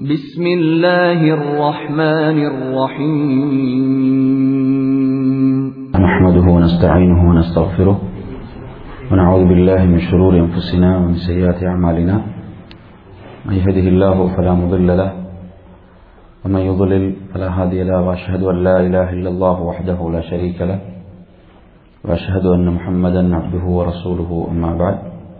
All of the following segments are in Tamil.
بسم الله الرحمن الرحيم نحمده ونستعينه ونستغفره ونعوذ بالله من شرور أنفسنا ومن سيئات أعمالنا من يهده الله فلا مضل له ومن يضلل فلا هادي له وأشهد أن لا إله إلا الله وحده لا شريك له وأشهد أن محمدا عبده ورسوله أما بعد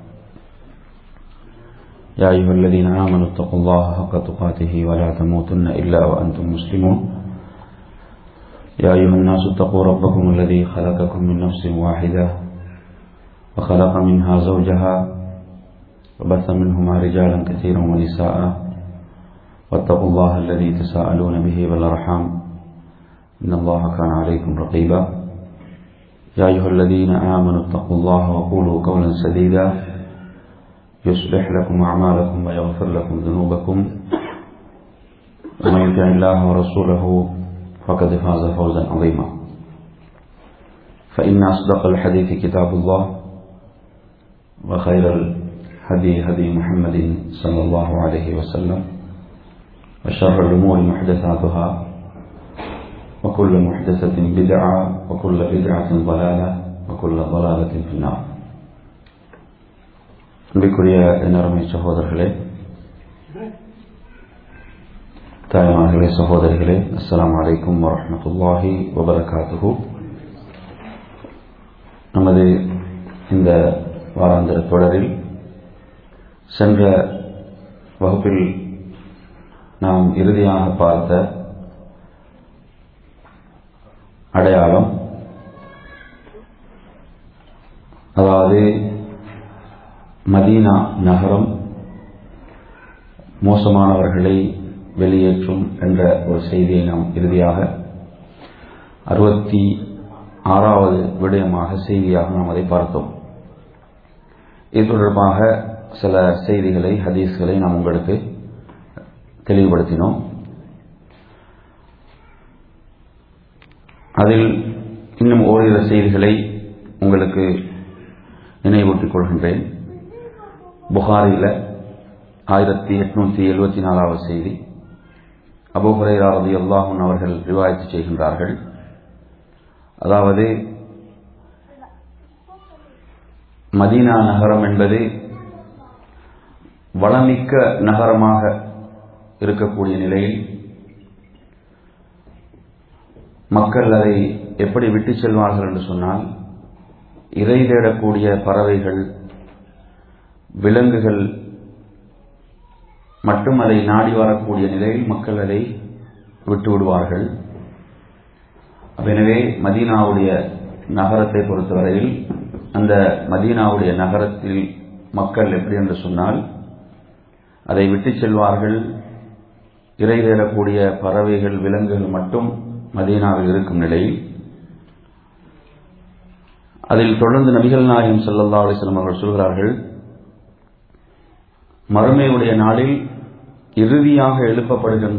يا أيها الذين آمنوا اتقوا الله حق تقاته ولا تموتن إلا وأنتم مسلمون يا أيها الناس اتقوا ربكم الذي خلقكم من نفس واحدة وخلق منها زوجها وبث منهما رجالا كثيرا ونساء واتقوا الله الذي تساءلون به والأرحام إن الله كان عليكم رقيبا يا أيها الذين آمنوا اتقوا الله وقولوا قولا سديدا يصلح لكم أعمالكم ويغفر لكم ذنوبكم ومن يطع الله ورسوله فقد فاز فوزا عظيما فإن أصدق الحديث كتاب الله وخير الهدي هدي محمد صلى الله عليه وسلم وشر الأمور محدثاتها وكل محدثة بدعة وكل بدعة ضلالة وكل ضلالة في النار அன்பிற்குரிய எண்ணருமை சகோதரர்களே தாய்மார்களே சகோதரிகளே அஸ்லாம் வலைக்கும் வரமத்துல்லாஹி வபரகாத்துஹு நமது இந்த வாராந்திர தொடரில் சென்ற வகுப்பில் நாம் இறுதியாக பார்த்த அடையாளம் அதாவது மதீனா நகரம் மோசமானவர்களை வெளியேற்றும் என்ற ஒரு செய்தியை நாம் இறுதியாக அறுபத்தி ஆறாவது விடயமாக செய்தியாக நாம் அதை பார்த்தோம் இது தொடர்பாக சில செய்திகளை ஹதீஸ்களை நாம் உங்களுக்கு தெளிவுபடுத்தினோம் அதில் இன்னும் ஓரிரு செய்திகளை உங்களுக்கு நினைவூட்டிக் கொள்கின்றேன் புகாரில் ஆயிரத்தி எட்நூத்தி எழுபத்தி நாலாவது செய்தி அபுஹுரைரா ரதி அல்லாஹூன் அவர்கள் ரிவாயத்து செய்கின்றார்கள் அதாவது மதீனா நகரம் என்பது வளமிக்க நகரமாக இருக்கக்கூடிய நிலையில் மக்கள் அதை எப்படி விட்டு செல்வார்கள் என்று சொன்னால் இறை தேடக்கூடிய பறவைகள் விலங்குகள் மட்டும் அதை நாடி வரக்கூடிய நிலையில் மக்கள் அதை விட்டு விடுவார்கள் எனவே மதீனாவுடைய நகரத்தை பொறுத்தவரையில் அந்த மதீனாவுடைய நகரத்தில் மக்கள் எப்படி என்று சொன்னால் அதை விட்டு செல்வார்கள் இறை தேடக்கூடிய பறவைகள் விலங்குகள் மட்டும் மதீனாவில் இருக்கும் நிலையில் அதில் தொடர்ந்து நபிகள் நாயகம் சல்லல்லா அலிஸ்லாம் அவர்கள் சொல்கிறார்கள் மறுமையுடைய நாளில் இறுதியாக எழுப்பப்படுகின்ற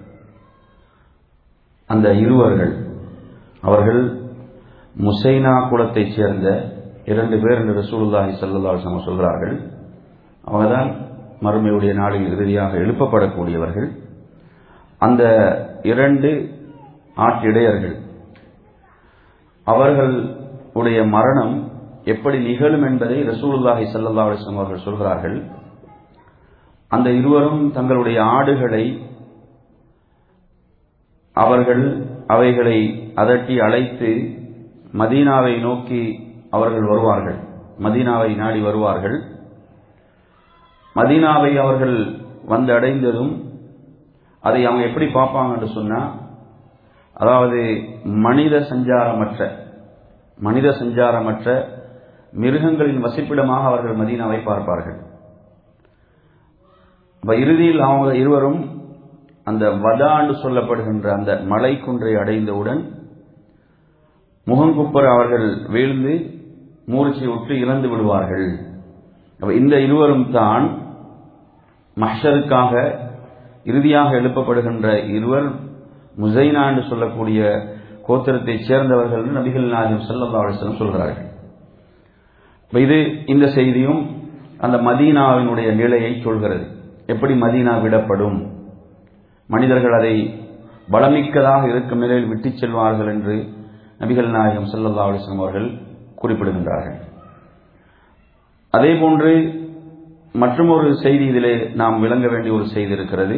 அந்த இருவர்கள் அவர்கள் முசைனா குலத்தைச் சேர்ந்த இரண்டு பேர் என்று ரசூலுல்லாஹி சல்லா சொல்கிறார்கள் அவங்கதான் மறுமையுடைய நாளில் இறுதியாக எழுப்பப்படக்கூடியவர்கள் அந்த இரண்டு ஆட்டிடையர்கள் அவர்கள் உடைய மரணம் எப்படி நிகழும் என்பதை ரசூலுல்லாஹி சல்லா அலிஸ்லாம் அவர்கள் சொல்கிறார்கள் அந்த இருவரும் தங்களுடைய ஆடுகளை அவர்கள் அவைகளை அதட்டி அழைத்து மதீனாவை நோக்கி அவர்கள் வருவார்கள் மதீனாவை நாடி வருவார்கள் மதீனாவை அவர்கள் வந்து அடைந்ததும் அதை அவங்க எப்படி பார்ப்பாங்க என்று சொன்னா அதாவது மனித சஞ்சாரமற்ற மனித சஞ்சாரமற்ற மிருகங்களின் வசிப்பிடமாக அவர்கள் மதீனாவை பார்ப்பார்கள் இறுதியில் அவங்க இருவரும் அந்த வதாண்டு சொல்லப்படுகின்ற அந்த மலை குன்றை அடைந்தவுடன் முகங்குப்பர் அவர்கள் வீழ்ந்து மூர்ச்சி விட்டு இறந்து விடுவார்கள் இந்த இருவரும் தான் மஷருக்காக இறுதியாக எழுப்பப்படுகின்ற இருவர் முசைனா என்று சொல்லக்கூடிய கோத்திரத்தைச் சேர்ந்தவர்கள் என்று நபிகள் நாயகம் சல்லா அலிஸ்லம் சொல்கிறார்கள் இது இந்த செய்தியும் அந்த மதீனாவினுடைய நிலையை சொல்கிறது எப்படி மதீனா விடப்படும் மனிதர்கள் அதை பலமிக்கதாக இருக்கும் நிலையில் விட்டுச் செல்வார்கள் என்று நபிகள் நாயகம் ஸல்லல்லாஹு அலைஹி வஸல்லம் அவர்கள் குறிப்பிடுகின்றார்கள் அதே போன்று மற்றும் ஒரு செய்தி இதிலே நாம் விளங்க வேண்டிய ஒரு செய்தி இருக்கிறது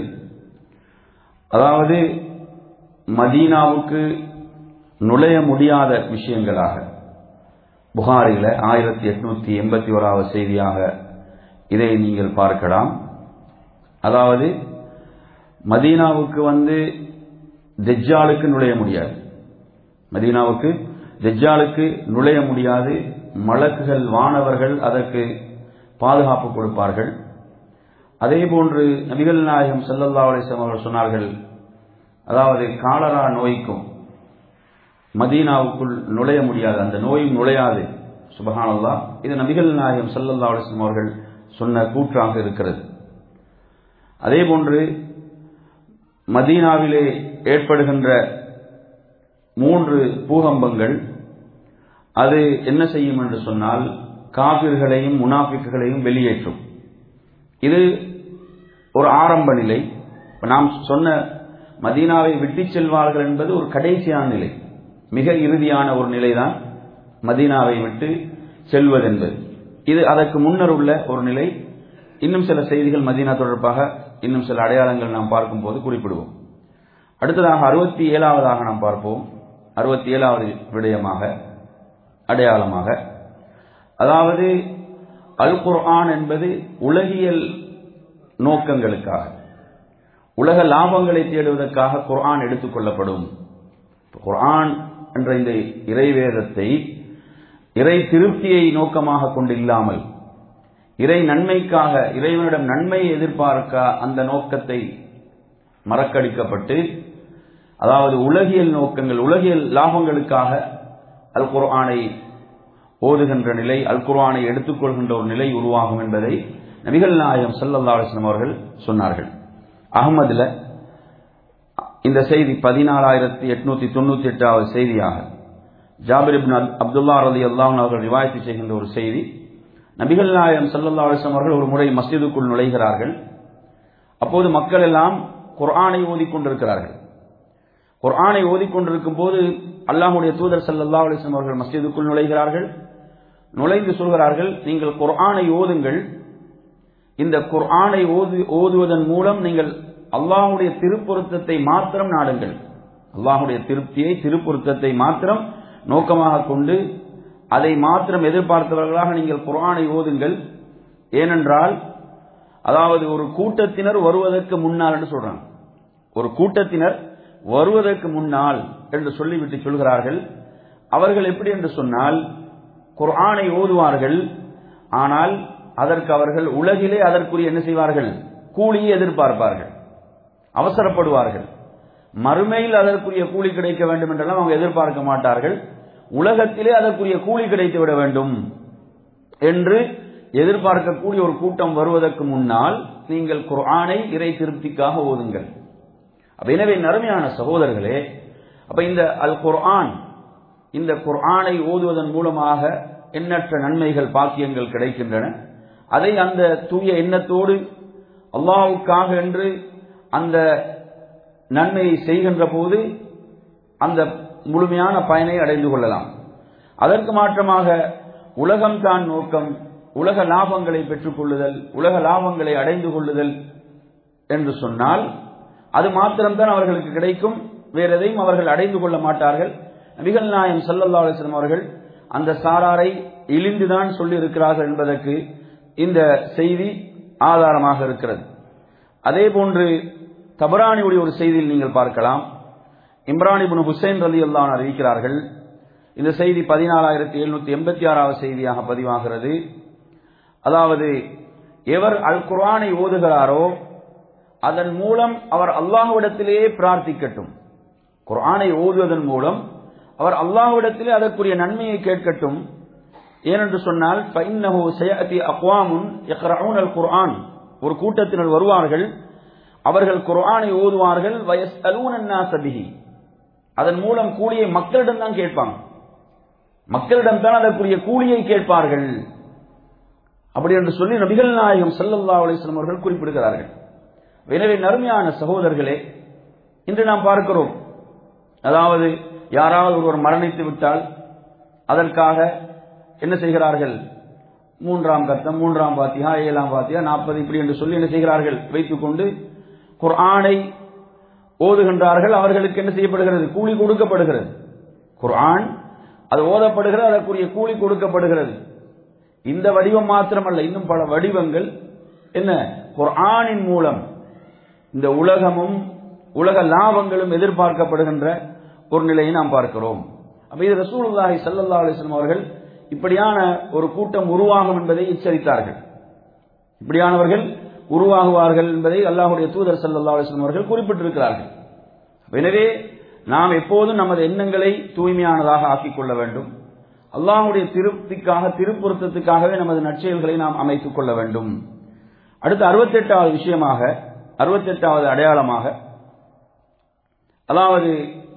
அதாவது மதீனாவுக்கு நுழைய முடியாத விஷயங்களாக புகாரில ஆயிரத்தி எட்நூத்தி எண்பத்தி ஓராவது செய்தியாக இதை நீங்கள் பார்க்கலாம் அதாவது மதீனாவுக்கு வந்து தெஜ்ஜாலுக்கு நுழைய முடியாது மதீனாவுக்கு தெஜ்ஜாலுக்கு நுழைய முடியாது மலக்குகள் வானவர்கள் அதற்கு பாதுகாப்பு கொடுப்பார்கள் அதே போன்று நபிகள் நாயகம் சல்லல்லா அலிஸ்லாம் அவர்கள் சொன்னார்கள் அதாவது காலரா நோய்க்கும் மதீனாவுக்குள் நுழைய முடியாது அந்த நோயும் நுழையாது சுபஹானல்லா இது நபிகள் நாயகம் சல்லல்லா அலிஸ்லாம் அவர்கள் சொன்ன கூற்றாக இருக்கிறது அதே போன்று மதீனாவிலே ஏற்படுகின்ற மூன்று பூகம்பங்கள் அது என்ன செய்யும் என்று சொன்னால் காபிர்களையும் முனாஃபிக்குகளையும் வெளியேற்றும் இது ஒரு ஆரம்ப நிலை நாம் சொன்ன மதீனாவை விட்டுச் செல்வார்கள் என்பது ஒரு கடைசியான நிலை மிக இறுதியான ஒரு நிலைதான் மதீனாவை விட்டு செல்வதென்பது இது அதற்கு முன்னர் உள்ள ஒரு நிலை இன்னும் சில செய்திகள் மதீனா தொடர்பாக இன்னும் சில அடையாளங்கள் நாம் பார்க்கும்போது குறிப்பிடுவோம் அடுத்ததாக அறுபத்தி ஏழாவதாக நாம் பார்ப்போம் அறுபத்தி ஏழாவது விடயமாக அடையாளமாக அதாவது அல் குர்ஆன் என்பது உலகியல் நோக்கங்களுக்காக உலக லாபங்களை தேடுவதற்காக குர்ஆன் எடுத்துக்கொள்ளப்படும் குர்ஆன் என்ற இந்த இறைவேதத்தை இறை திருப்தியை நோக்கமாக கொண்டு இல்லாமல் இறை நன்மைக்காக இறைவனிடம் நன்மையை எதிர்பார்க்க அந்த நோக்கத்தை மறக்கடிக்கப்பட்டு அதாவது உலகியல் நோக்கங்கள் உலகியல் லாபங்களுக்காக அல் குர்ஆனை ஓதுகின்ற நிலை அல் குர்ஆனை எடுத்துக்கொள்கின்ற ஒரு நிலை உருவாகும் என்பதை நபிகள் நாயகம் சல்லல்லா அலிஸ்லாம் அவர்கள் சொன்னார்கள் அகமதுல இந்த செய்தி பதினாலாயிரத்தி எட்நூத்தி தொண்ணூத்தி எட்டாவது செய்தியாக ஜாபிர் இப்னு அப்துல்லா ரலி அல்லாஹ் அவர்கள் ரிவாயத்து செய்கின்ற ஒரு செய்தி நபிகள் நாயகம் சல்லல்லா அலிஸ்லாம் அவர்கள் ஒரு முறை மஸ்ஜிதுக்குள் நுழைகிறார்கள் அப்போது மக்கள் எல்லாம் குர்ஆனை ஓதிக்கொண்டிருக்கிறார்கள் குர்ஆனை ஓதிக்கொண்டிருக்கும் போது அல்லாஹுடைய தூதர் சல்லல்லா அலிஸ்லாம் அவர்கள் மஸ்ஜிதுக்குள் நுழைகிறார்கள் நுழைந்து சொல்கிறார்கள் நீங்கள் குர்ஆனை ஓதுங்கள் இந்த குர்ஆனை ஓது ஓதுவதன் மூலம் நீங்கள் அல்லாஹுடைய திருப்பொருத்தத்தை மாத்திரம் நாடுங்கள் அல்லாஹுடைய திருப்தியை திருப்பொருத்தத்தை மாத்திரம் நோக்கமாக கொண்டு அதை மாத்திரம் எதிர்பார்த்தவர்களாக நீங்கள் குர்ஆனை ஓதுங்கள் ஏனென்றால் அதாவது ஒரு கூட்டத்தினர் வருவதற்கு முன்னால் என்று சொல்றாங்க ஒரு கூட்டத்தினர் வருவதற்கு முன்னால் என்று சொல்லிவிட்டு சொல்கிறார்கள் அவர்கள் எப்படி என்று சொன்னால் குர்ஆனை ஓதுவார்கள் ஆனால் அதற்கு அவர்கள் உலகிலே அதற்குரிய என்ன செய்வார்கள் கூலியை எதிர்பார்ப்பார்கள் அவசரப்படுவார்கள் மறுமையில் அதற்குரிய கூலி கிடைக்க வேண்டும் என்றெல்லாம் அவங்க எதிர்பார்க்க மாட்டார்கள் உலகத்திலே அதற்குரிய கூலி கிடைத்து விட வேண்டும் என்று எதிர்பார்க்கக்கூடிய ஒரு கூட்டம் வருவதற்கு முன்னால் நீங்கள் குர்ஆனை இறை திருப்திக்காக ஓதுங்கள் அப்ப எனவே நறுமையான சகோதரர்களே அப்ப இந்த அல் குர்ஆன் இந்த குர்ஆனை ஓதுவதன் மூலமாக எண்ணற்ற நன்மைகள் பாக்கியங்கள் கிடைக்கின்றன அதை அந்த தூய எண்ணத்தோடு அல்லாவுக்காக என்று அந்த நன்மையை செய்கின்ற போது அந்த முழுமையான பயனை அடைந்து கொள்ளலாம் அதற்கு மாற்றமாக உலகம்தான் நோக்கம் உலக லாபங்களை பெற்றுக் கொள்ளுதல் உலக லாபங்களை அடைந்து கொள்ளுதல் என்று சொன்னால் அது மாத்திரம்தான் அவர்களுக்கு கிடைக்கும் வேற எதையும் அவர்கள் அடைந்து கொள்ள மாட்டார்கள் நபிகள் நாயம் சல்லல்லா அலிஸ்லாம் அவர்கள் அந்த சாராரை இழிந்துதான் சொல்லி இருக்கிறார்கள் என்பதற்கு இந்த செய்தி ஆதாரமாக இருக்கிறது அதே போன்று தபரானியுடைய ஒரு செய்தியில் நீங்கள் பார்க்கலாம் இம்ரானிபுன் ஹுசைன் ரலி அல்லான் அறிவிக்கிறார்கள் இந்த செய்தி பதினாலாயிரத்தி எழுநூத்தி எண்பத்தி ஆறாவது செய்தியாக பதிவாகிறது அதாவது எவர் அல் குர்ஆனை ஓதுகிறாரோ அதன் மூலம் அவர் அல்லாஹ்விடத்திலேயே பிரார்த்திக்கட்டும் குர்ஆனை ஓதுவதன் மூலம் அவர் அல்லாஹ்விடத்திலே அதற்குரிய நன்மையை கேட்கட்டும் ஏனென்று சொன்னால் ஃபைன்னஹு சயஅதி அக்வாமுன் யக்ரஊன அல் குர்ஆன் ஒரு கூட்டத்தினர் வருவார்கள் அவர்கள் குர்ஆனை ஓதுவார்கள் வயஸ்அலூன அன்னாஸ பிஹி அதன் மூலம் கூலியை மக்களிடம் தான் கேட்பாங்க மக்களிடம் தான் அதற்குரிய கூலியை கேட்பார்கள் அப்படி என்று சொல்லி நபிகள் நாயகம் ஸல்லல்லாஹு அலைஹி வஸல்லம் அவர்கள் குறிப்பிடுகிறார்கள் எனவே நறுமையான சகோதரர்களே இன்று நாம் பார்க்கிறோம் அதாவது யாராவது ஒருவர் மரணித்து விட்டால் அதற்காக என்ன செய்கிறார்கள் மூன்றாம் கட்டம் மூன்றாம் பாத்தியா ஏழாம் பாத்தியா நாற்பது இப்படி என்று சொல்லி என்ன செய்கிறார்கள் வைத்துக் கொண்டு குர்ஆனை ஓதுகின்றார்கள் அவர்களுக்கு என்ன செய்யப்படுகிறது கூலி கொடுக்கப்படுகிறது குர்ஆன் அது ஓதப்படுகிறது அதற்குரிய கூலி கொடுக்கப்படுகிறது இந்த வடிவம் மாத்திரமல்ல இன்னும் பல வடிவங்கள் என்ன குர்ஆனின் மூலம் இந்த உலகமும் உலக லாபங்களும் எதிர்பார்க்கப்படுகின்ற ஒரு நிலையை நாம் பார்க்கிறோம் அப்ப இது ரசூலுல்லாஹி ஸல்லல்லாஹு அலைஹி வஸல்லம் அவர்கள் இப்படியான ஒரு கூட்டம் உருவாகும் என்பதை எச்சரித்தார்கள் இப்படியானவர்கள் உருவாகுவார்கள் என்பதை அல்லாஹுடைய தூதர் ஸல்லல்லாஹு அலைஹி வஸல்லம் அவர்கள் குறிப்பிட்டிருக்கிறார்கள் எனவே நாம் எப்போதும் நமது எண்ணங்களை தூய்மையானதாக ஆக்கிக் கொள்ள வேண்டும் அல்லாஹுடைய திருப்திக்காக திருப்பொருத்தத்துக்காகவே நமது நற்செயல்களை நாம் அமைத்துக் கொள்ள வேண்டும் அடுத்த அறுபத்தெட்டாவது விஷயமாக அறுபத்தெட்டாவது அடையாளமாக அதாவது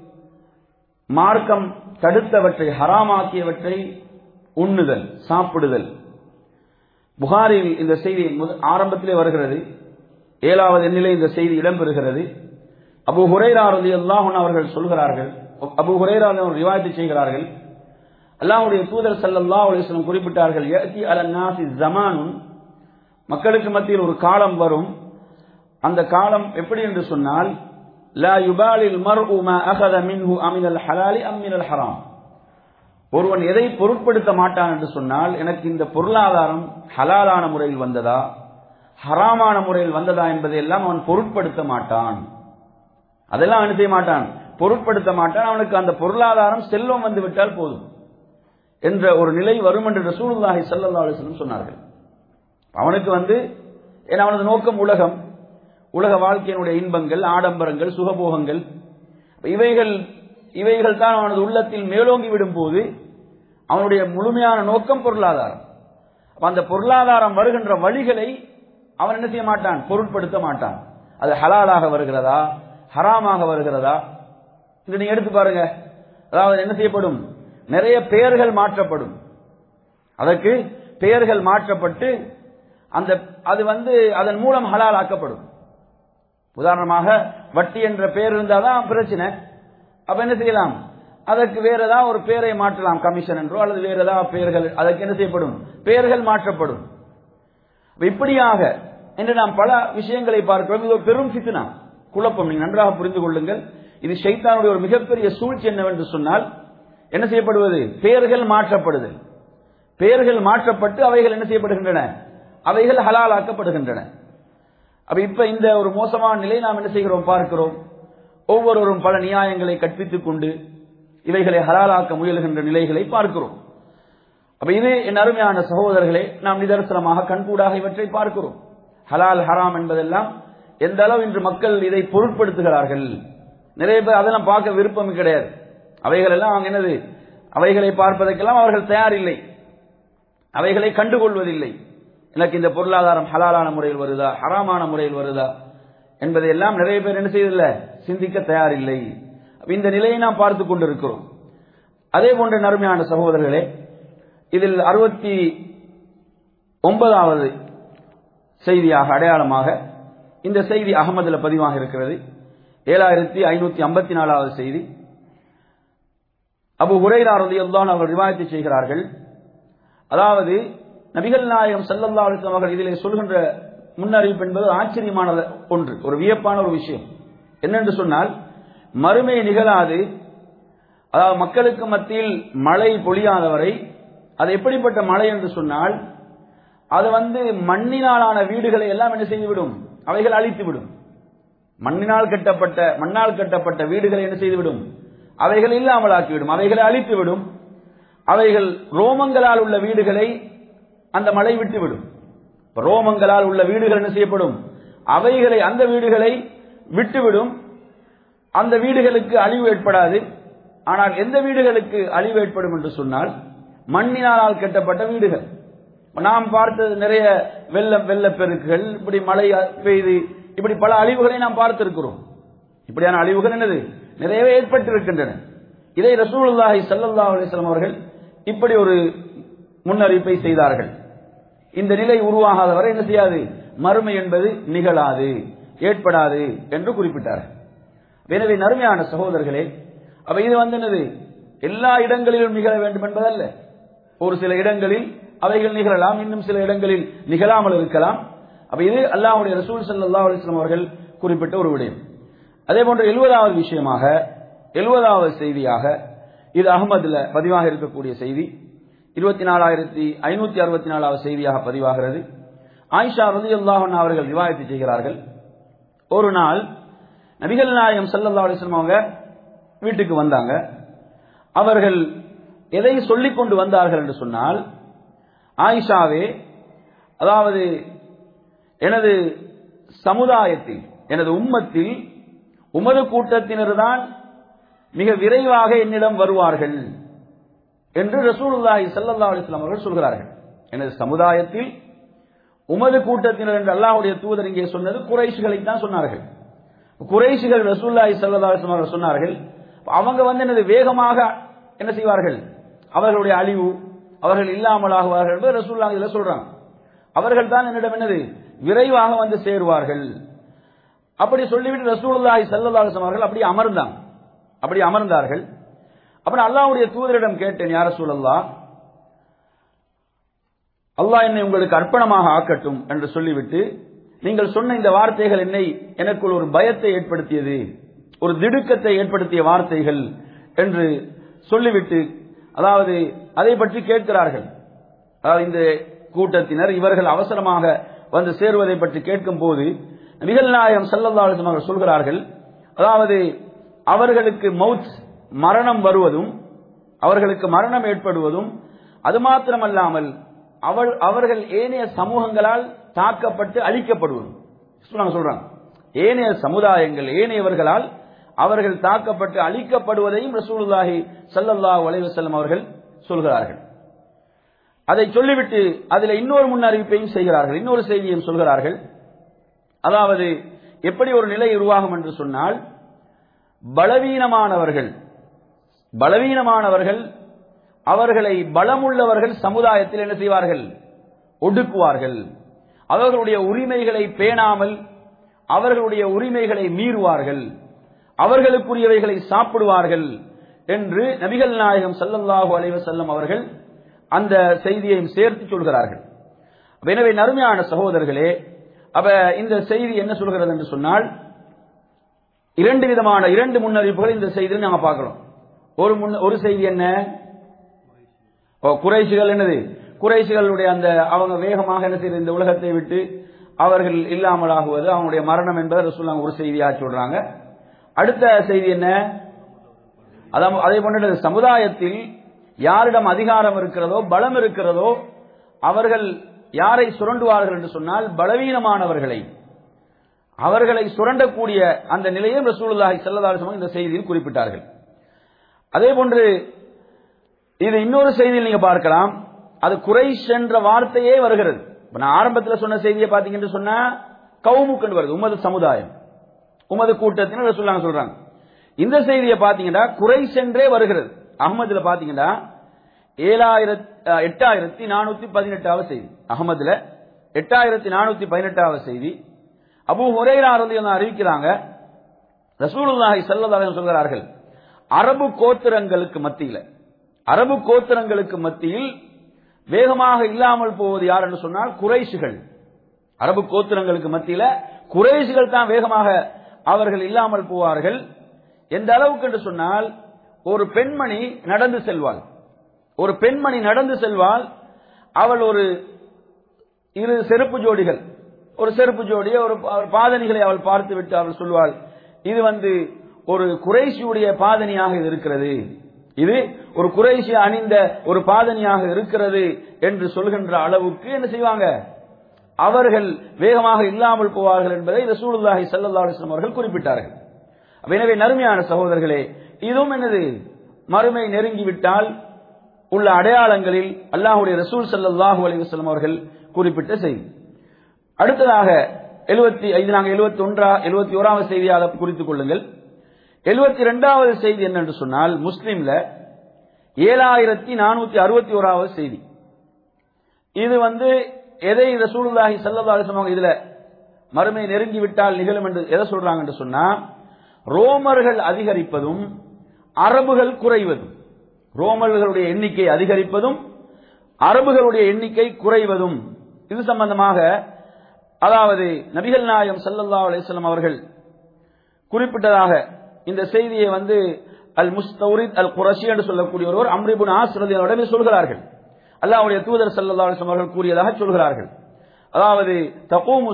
மார்க்கம் தடுத்தவற்றை ஹராமாக்கியவற்றை உண்ணுதல் சாப்பிடுதல் புகாரில் இந்த செய்தி ஆரம்பத்திலே வருகிறது ஏழாவது எண்ணிலே இந்த செய்தி இடம்பெறுகிறது அபு ஹுரைரா ரதி அல்லாஹன் அவர்கள் சொல்கிறார்கள் அபு ஹுரைரா ரிவாயத்தை செய்கிறார்கள் அல்லாஹுடைய தூதர் சல்லல்லா அலிஸ்லம் குறிப்பிட்டார்கள் யஅதி அலன் நாசி ஜமானுன் மக்களுக்கு மத்தியில் ஒரு காலம் வரும் அந்த காலம் எப்படி என்று சொன்னால் லா யுபாலில் மர்உ மா அகத மின்ஹு அமினல் ஹலாலி அம்மினல் ஹராம் ஒருவன் எதை பொருட்படுத்த மாட்டான் என்று சொன்னால் எனக்கு இந்த பொருளாதாரம் ஹலாலான முறையில் வந்ததா ஹராமான முறையில் வந்ததா என்பதையெல்லாம் அவன் பொருட்படுத்த மாட்டான் அதெல்லாம் அவன் செய்ய மாட்டான் பொருட்படுத்த மாட்டான் அவனுக்கு அந்த பொருளாதாரம் செல்வம் வந்து விட்டால் போதும் என்ற ஒரு நிலை வரும் என்று ரசூலுல்லாஹி ஸல்லல்லாஹு அலைஹி வஸல்லம் சொன்னார்கள் அவனுக்கு வந்து ஏன்னா அவனது நோக்கம் உலகம் உலக வாழ்க்கையினுடைய இன்பங்கள் ஆடம்பரங்கள் சுகபோகங்கள் இவைகள் இவைகள் தான் அவனது உள்ளத்தில் மேலோங்கி விடும் போது அவனுடைய முழுமையான நோக்கம் பொருளாதாரம் அந்த பொருளாதாரம் வருகின்ற வழிகளை அவன் என்ன செய்ய மாட்டான் பொருட்படுத்த மாட்டான் அது ஹலாலாக வருகிறதா ஹராமாக வருகிறதா இது நீங்க எடுத்து பாருங்க அதாவது என்ன செய்யப்படும் நிறைய பெயர்கள் மாற்றப்படும் அதற்கு பெயர்கள் மாற்றப்பட்டு அந்த அது வந்து அதன் மூலம் ஹலால் ஆக்கப்படும் உதாரணமாக வட்டி என்ற பெயர் இருந்தாதான் பிரச்சனை அப்ப என்ன செய்யலாம் அதற்கு வேற ஏதாவது ஒரு பெயரை மாற்றலாம் கமிஷன் என்றோ அல்லது வேற ஏதாவது பெயர்கள் அதற்கு என்ன செய்யப்படும் பெயர்கள் மாற்றப்படும் இப்படியாக என்று நாம் பல விஷயங்களை பார்க்கிறோம் இது ஒரு பெரும் ஃபித்னா குழப்பம் நீங்க நன்றாக புரிந்து கொள்ளுங்கள் இது ஷைத்தானுடைய ஒரு மிகப்பெரிய சூழ்ச்சி என்னவென்று சொன்னால் என்ன செய்யப்படுவது பெயர்கள் மாற்றப்படுதல் பெயர்கள் மாற்றப்பட்டு அவைகள் என்ன செய்யப்படுகின்றன அவைகள் ஹலாலாக்கப்படுகின்றன அப்ப இப்ப இந்த ஒரு மோசமான நிலை நாம் என்ன செய்கிறோம் பார்க்கிறோம் ஒவ்வொருவரும் பல நியாயங்களை கற்பித்துக் கொண்டு இவைகளை ஹலாலாக்க முயல்கின்ற நிலைகளை பார்க்கிறோம் அப்ப இது என் அருமையான சகோதரர்களே நாம் நிதர்சனமாக கண்கூடாக இவற்றை பார்க்கிறோம் ஹலால் ஹராம் என்பதெல்லாம் எந்த அளவு இன்று மக்கள் இதை பொருட்படுத்துகிறார்கள் நிறைய பேர் அதெல்லாம் பார்க்க விருப்பம் கிடையாது அவைகள் எல்லாம் அவங்க என்னது அவைகளை பார்ப்பதற்கெல்லாம் அவர்கள் தயாரில்லை அவைகளை கண்டுகொள்வதில்லை எனக்கு இந்த பொருளாதாரம் ஹலாலான முறையில் வருதா ஹராமான முறையில் வருதா என்பதை எல்லாம் நிறைய பேர் என்ன செய்யதில்ல சிந்திக்க தயாரில்லை இந்த நிலையை நாம் பார்த்து கொண்டிருக்கிறோம் அதே போன்ற நறுமையான சகோதரர்களே இதில் அறுபத்தி ஒன்பதாவது செய்தியாக அடையாளமாக இந்த செய்தி அகமதுல பதிவாக இருக்கிறது ஏழாயிரத்தி ஐநூத்தி ஐம்பத்தி நாலாவது செய்தி அபு உரைரா ரதியுல்லான் அவர்கள் ரிவாயத்தை செய்கிறார்கள் அதாவது நபிகள் நாயகம் சல்லல்லா அலிஸ்லாம் அவர்கள் இதிலே சொல்கின்ற முன்னறிவிப்பு என்பது ஆச்சரியமான ஒன்று ஒரு வியப்பான ஒரு விஷயம் என்னென்று சொன்னால் மறுமை நிகழாது அதாவது மக்களுக்கு மத்தியில் மழை பொழியாதவரை அது எப்படிப்பட்ட மழை என்று சொன்னால் அது வந்து மண்ணினாலான வீடுகளை எல்லாம் என்ன செய்துவிடும் அவைகள் அழித்துவிடும் மண்ணினால் கட்டப்பட்ட மண்ணால் கட்டப்பட்ட வீடுகளை என்ன செய்துவிடும் அவைகள் இல்லாமல் ஆக்கிவிடும் அவைகளை அழித்துவிடும் அவைகள் ரோமங்களால் உள்ள வீடுகளை அந்த மழை விட்டுவிடும் ரோமங்களால் உள்ள வீடுகள் என்ன செய்யப்படும் அவைகளை அந்த வீடுகளை விட்டுவிடும் அந்த வீடுகளுக்கு அழிவு ஏற்படாது ஆனால் எந்த வீடுகளுக்கு அழிவு ஏற்படும் என்று சொன்னால் மண்ணினால் கட்டப்பட்ட வீடுகள் நாம் பார்த்தது நிறைய வெள்ளம் வெள்ளப்பெருக்குகள் இப்படி மழை பெய்து இப்படி பல அழிவுகளை நாம் பார்த்திருக்கிறோம் இப்படியான அழிவுகள் என்னது நிறையவே ஏற்பட்டிருக்கின்றன இதை ரசூலுல்லாஹி ஸல்லல்லாஹு அலைஹி வஸல்லம் அவர்கள் இப்படி ஒரு முன்னறிவிப்பை செய்தார்கள் இந்த நிலை உருவாகாத வரை என்ன செய்யாது மறுமை என்பது நிகழாது ஏற்படாது என்று குறிப்பிட்டார்கள் எனவே நறுமையான சகோதரர்களே அப்ப இது வந்து என்னது எல்லா இடங்களிலும் நிகழ வேண்டும் என்பதல்ல ஒரு சில இடங்களில் அவைகள் நிகழலாம் இன்னும் சில இடங்களில் நிகழாமல் இருக்கலாம் அப்ப இது அல்லாஹ்வுடைய ரசூல் ஸல்லல்லாஹு அலைஹி வஸல்லம் அவர்கள் குறிப்பிட்ட ஒரு விடயம் அதே போன்று எழுபதாவது விஷயமாக எழுபதாவது செய்தியாக இது அகமதுல பதிவாக இருக்கக்கூடிய செய்தி இருபத்தி நாலாயிரத்தி ஐநூத்தி அறுபத்தி நாலாவது செய்தியாக பதிவாகிறது ஆயிஷா ரதி அல்லாஹன் அவர்கள் விவாதத்தை செய்கிறார்கள் ஒரு நாள் நபிகள் நாயகம் ஸல்லல்லாஹு அலைஹி வஸல்லம் அவங்க வீட்டுக்கு வந்தாங்க அவர்கள் எதை சொல்லிக் கொண்டு வந்தார்கள் என்று சொன்னால் ஆயிஷாவே அதாவது எனது சமுதாயத்தில் எனது உம்மத்தில் உமது கூட்டத்தினர் தான் மிக விரைவாக என்னிடம் வருவார்கள் என்று ரசூலுல்லாஹி ஸல்லல்லாஹு அலைஹி வஸல்லம் அவர்கள் சொல்கிறார்கள் எனது சமுதாயத்தில் உமது கூட்டத்தினர் என்று அல்லாஹ்வுடைய தூதர் இங்கே சொன்னது குறைஷிகளை தான் சொன்னார்கள் குறைஷிகள் ரசூலுல்லாஹி ஸல்லல்லாஹு அலைஹி வஸல்லம் அவர்கள் சொன்னார்கள் அவங்க வந்து எனது வேகமாக என்ன செய்வார்கள் அவர்களுடைய அழிவு அவர்கள் இல்லாமலாகுவார்கள் என்பது ரசூலுல்லாஹி இதில் சொல்றாங்க அவர்கள் தான் என்னிடம் என்னது விரைவாக வந்து சேருவார்கள் அப்படி சொல்லிவிட்டு ரசூலுல்லாஹி ஸல்லல்லாஹு அலைஹி வஸல்லம் அவர்கள் அப்படி அமர்ந்தாங்க அப்படி அமர்ந்தார்கள் அப்புறம் அல்லாஹ்வுடைய தூதரிடம் கேட்டேன் யார சூழல்லா அல்லாஹ் என்னை உங்களுக்கு அர்ப்பணமாக ஆக்கட்டும் என்று சொல்லிவிட்டு நீங்கள் சொன்ன இந்த வார்த்தைகள் என்னை எனக்குள் ஒரு பயத்தை ஏற்படுத்தியது ஒரு திடுக்கத்தை ஏற்படுத்திய வார்த்தைகள் என்று சொல்லிவிட்டு அதாவது அதை பற்றி கேட்கிறார்கள் அதாவது இந்த கூட்டத்தினர் இவர்கள் அவசரமாக வந்து சேருவதை பற்றி கேட்கும் போது நபிகள் நாயகம் ஸல்லல்லாஹு அலைஹி வஸல்லம் அவர்கள் சொல்கிறார்கள் அதாவது அவர்களுக்கு மவுத் மரணம் வருவதும் அவர்களுக்கு மரணம் ஏற்படுவதும் அது மாத்திரமல்லாமல் அவள் அவர்கள் ஏனைய சமூகங்களால் தாக்கப்பட்டு அழிக்கப்படுவதும் சொல்றாங்க சொல்றாங்க ஏனைய சமுதாயங்கள் ஏனையவர்களால் அவர்கள் தாக்கப்பட்டு அழிக்கப்படுவதையும் ரசூலுல்லாஹி ஸல்லல்லாஹு அலைஹி வஸல்லம் அவர்கள் சொல்கிறார்கள் அதை சொல்லிவிட்டு அதில் இன்னொரு முன்னறிவிப்பையும் செய்கிறார்கள் இன்னொரு செய்தியையும் சொல்கிறார்கள் அதாவது எப்படி ஒரு நிலை உருவாகும் என்று சொன்னால் பலவீனமானவர்கள் பலவீனமானவர்கள் அவர்களை பலமுள்ளவர்கள் சமுதாயத்தில் என்ன செய்வார்கள் ஒடுக்குவார்கள் அவர்களுடைய உரிமைகளை பேணாமல் அவர்களுடைய உரிமைகளை மீறுவார்கள் அவர்களுக்குரியவைகளை சாப்பிடுவார்கள் என்று நபிகள் நாயகம் ஸல்லல்லாஹு அலைஹி வஸல்லம் அவர்கள் அந்த செய்தியையும் சேர்த்து சொல்கிறார்கள் அப்ப எனவே நறுமையான சகோதரர்களே அப்ப இந்த செய்தி என்ன சொல்கிறது என்று சொன்னால் இரண்டு விதமான இரண்டு முன்னறிவிப்புகள் இந்த செய்தியில் நாங்க பார்க்கிறோம் ஒரு முன்ன ஒரு செய்தி என்ன ஓ, குறைஷிகள் என்னது குறைஷிகளுடைய அந்த அவங்க வேகமாக என்ன செய்யுது இந்த உலகத்தை விட்டு அவர்கள் இல்லாமல் ஆகுவது அவங்களுடைய மரணம் என்பதை ரசூலுல்லாஹ் ஒரு செய்தியா சொல்றாங்க அடுத்த செய்தி என்ன அதான் அதே போன்ற சமுதாயத்தில் யாரிடம் அதிகாரம் இருக்கிறதோ பலம் இருக்கிறதோ அவர்கள் யாரை சுரண்டுவார்கள் என்று சொன்னால் பலவீனமானவர்களை அவர்களை சுரண்டக்கூடிய அந்த நிலையை ரசூலுல்லாஹி ஸல்லல்லாஹு அலைஹி வஸல்லம் இந்த செய்தியில் குறிப்பிட்டார்கள் அதே போன்று இது இன்னொரு செய்தியில் நீங்க பார்க்கலாம் அது குறைஷ் என்ற வார்த்தையே வருகிறது இப்ப நான் ஆரம்பத்தில் சொன்ன செய்தியை பாத்தீங்கன்னு சொன்னா கவுமுக்கு வருது உமது சமுதாயம் உமது கூட்டத்தினர் ரசூலுல்லாஹ் சொல்றாங்க இந்த செய்தியை பாத்தீங்கன்னா குறைஷ் என்றே வருகிறது அகமதுல பாத்தீங்கன்னா ஏழாயிரத்தி எட்டாயிரத்தி நானூத்தி பதினெட்டாவது செய்தி அகமதுல எட்டாயிரத்தி நானூத்தி பதினெட்டாவது செய்தி அபு ஹுரைரா ரலியல்லாஹு அறிவிக்கிறாங்க ரசூலுல்லாஹி ஸல்லல்லாஹு அலைஹி வஸல்லம் சொல்கிறார்கள் அரபு கோத்திரங்களுக்கு மத்தியில அரபு கோத்திரங்களுக்கு மத்தியில் வேகமாக இல்லாமல் போவது யார் என்று சொன்னால் குறைஷிகள் அரபு கோத்திரங்களுக்கு மத்தியில குறைஷிகள் தான் வேகமாக அவர்கள் இல்லாமல் போவார்கள் எந்த அளவுக்கு என்று சொன்னால் ஒரு பெண்மணி நடந்து செல்வாள் ஒரு பெண்மணி நடந்து செல்வாள் அவள் ஒரு இரு செருப்பு ஜோடிகள் ஒரு செருப்பு ஜோடியை ஒரு பா- பாதணிகளை அவள் பார்த்து விட்டு அவள் சொல்வாள் இது வந்து ஒரு குறைஷியுடைய பாதணியாக இது இருக்கிறது இது ஒரு குறைஷி அணிந்த ஒரு பாதணியாக இருக்கிறது என்று சொல்கின்ற அளவுக்கு என்ன செய்வாங்க அவர்கள் வேகமாக இல்லாமல் போவார்கள் என்பதை ரசூலுல்லாஹி ஸல்லல்லாஹு அலைஹி வஸல்லம் அவர்கள் குறிப்பிட்டார்கள் அப்ப எனவே நறுமையான சகோதரர்களே இதுவும் என்னது மறுமை நெருங்கிவிட்டால் உள்ள அடையாளங்களில் அல்லாஹ்வுடைய ரசூல் ஸல்லல்லாஹு அலைஹி வஸல்லம் அவர்கள் குறிப்பிட்ட செய்தி அடுத்ததாக எழுபத்தி ஐந்து நாங்கள் எழுபத்தி ஒன்றா எழுபத்தி ஓராவது செய்தியாக குறித்துக் கொள்ளுங்கள் எழுபத்தி ரெண்டாவது செய்தி என்னென்று சொன்னால் முஸ்லிம்ல ஏழாயிரத்தி நானூத்தி அறுபத்தி ஓராவது செய்தி இது வந்து எதை ரசூலுல்லாஹி ஸல்லல்லாஹு அலைஹி வஸல்லம் இதுல மறுமை நெருங்கி விட்டால் நிகழும் என்று எதை சொல்றாங்க என்று சொன்னா ரோமர்கள் அதிகரிப்பதும் அரபுகள் குறைவதும் ரோமர்களுடைய எண்ணிக்கை அதிகரிப்பதும் அரபுகளுடைய எண்ணிக்கை குறைவதும் இது சம்பந்தமாக அதாவது நபிகள் நாயம் சல்லல்லா அலிஸ்லாம் அவர்கள் குறிப்பிட்டதாக இந்த செய்தியை வந்து அல் முஸ்தௌரித் அல் குரஷி என்று சொல்லக்கூடிய ஒருவர் அம்ரிபுன் ஆசிரதியோட சொல்கிறார்கள் அல்லாவுடைய தூதர் சல்லல்லா அலிஸ்லாம் அவர்கள் கூறியதாக சொல்கிறார்கள் அதாவது தகூமு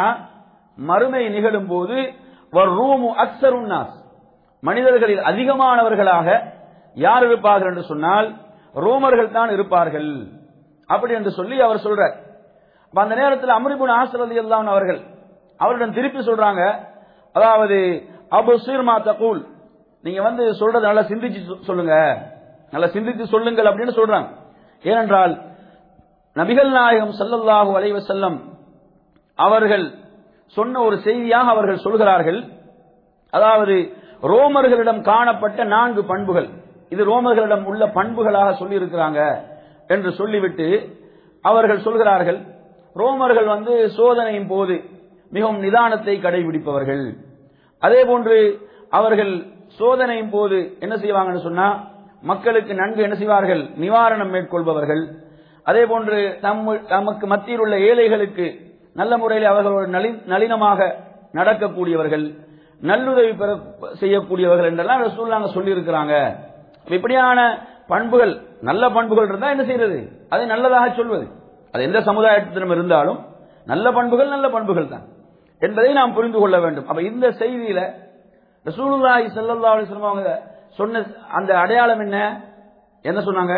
மறுமை நிகழும் போது ரூமு அக்சருன்னாஸ் மனிதர்களில் அதிகமானவர்களாக யார் இருப்பார்கள் என்று சொன்னால் ரோமர்கள் தான் இருப்பார்கள் அப்படி என்று சொல்லி அவர் சொல்றார் அப்ப அந்த நேரத்தில் அம்ரிபுன் ஆசிரதி அல்லான் அவர்கள் அவரிடம் திருப்பி சொல்றாங்க அதாவது அபு சீர்மா தகூல் நீங்க வந்து சொல்றது நல்லா சிந்திச்சு சொ- சொல்லுங்க நல்லா சிந்தித்து சொல்லுங்கள் அப்படின்னு சொல்றாங்க ஏனென்றால் நபிகள் நாயகம் ஸல்லல்லாஹு அலைஹி வஸல்லம் அவர்கள் சொன்ன ஒரு செய்தியாக அவர்கள் சொல்கிறார்கள் அதாவது ரோமர்களிடம் காணப்பட்ட நான்கு பண்புகள் இது ரோமர்களிடம் உள்ள பண்புகளாக சொல்லி இருக்கிறாங்க என்று சொல்லிவிட்டு அவர்கள் சொல்கிறார்கள் ரோமர்கள் வந்து சோதனையின் போது மிகவும் நிதானத்தை கடைபிடிப்பவர்கள் அதே போன்று அவர்கள் சோதனையின் போது என்ன செய்வாங்கன்னு சொன்னா மக்களுக்கு நன்கு என்ன செய்வார்கள் நிவாரணம் மேற்கொள்பவர்கள் அதே போன்று நம்ம நமக்கு மத்தியில் உள்ள ஏழைகளுக்கு நல்ல முறையில் அவர்களோடு நளி- நளினமாக நடக்கக்கூடியவர்கள் நல்லுதவி பெற செய்யக்கூடியவர்கள் என்றெல்லாம் ரசூலுல்லாஹ் சொல்லி இருக்கிறாங்க இப்படியான பண்புகள் நல்ல பண்புகள் இருந்தா என்ன செய்யறது அதை நல்லதாக சொல்வது அது எந்த சமுதாயத்திலும் இருந்தாலும் நல்ல பண்புகள் நல்ல பண்புகள் தான் என்பதை நாம் புரிந்து கொள்ள வேண்டும் அப்ப இந்த செய்தியில ரசூலுல்லாஹி ஸல்லல்லாஹு அலைஹி வஸல்லம் அவங்க சொன்ன அந்த அடையாளம் என்ன என்ன சொன்னாங்க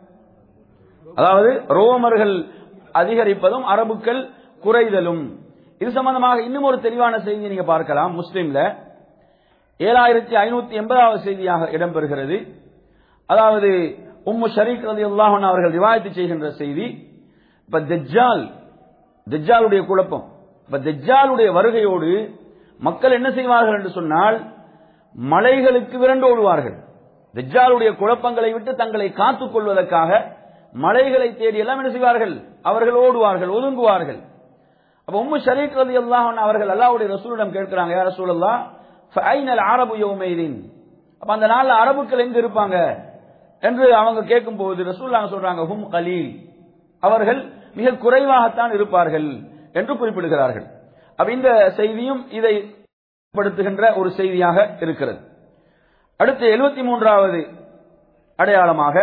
அதாவது ரோமர்கள் அதிகரிப்பதும் அரபுக்கள் குறைதலும் இது சம்பந்தமாக இன்னும் ஒரு தெளிவான செய்தியை நீங்க பார்க்கலாம் முஸ்லிம்ல ஏழாயிரத்தி ஐநூத்தி எண்பதாவது செய்தியாக இடம்பெறுகிறது அதாவது உம்மு ஷரீக் ரதி அவர்கள் ரிவாயத்து செய்கின்ற செய்தி இப்ப தெஜ்ஜால் தெஜ்ஜாலுடைய குழப்பம் இப்ப தெஜ்ஜாலுடைய வருகையோடு மக்கள் என்ன செய்வார்கள் என்று சொன்னால் மலைகளுக்கு விரண்டு ஓடுவார்கள் தெஜ்ஜாலுடைய குழப்பங்களை விட்டு தங்களை காத்துக் கொள்வதற்காக மலைகளை தேடி எல்லாம் என்ன செய்வார்கள் அவர்கள் ஓடுவார்கள் ஒதுங்குவார்கள் அப்ப உம்மு ஷரீக் ரதி அவர்கள் அல்லாஹ்வுடைய ரசூலிடம் கேட்கிறாங்க யார் ரசூலல்லா ஃபைனல் அரபு யௌமைதீன் அப்ப அந்த நாள்ல அரபுக்கள் எங்க இருப்பாங்க என்று அவங்க கேட்கும்போது ரசூலுல்லாஹ் சொல்றாங்க ஹும் கலீல் அவர்கள் மிக குறைவாகத்தான் இருப்பார்கள் என்று குறிப்பிடுகிறார்கள் அப்ப இந்த செய்தியும் இதை படுத்துகின்ற ஒரு செய்தியாக இருக்கிறது அடுத்து எழுபத்தி மூன்றாவது அடையாளமாக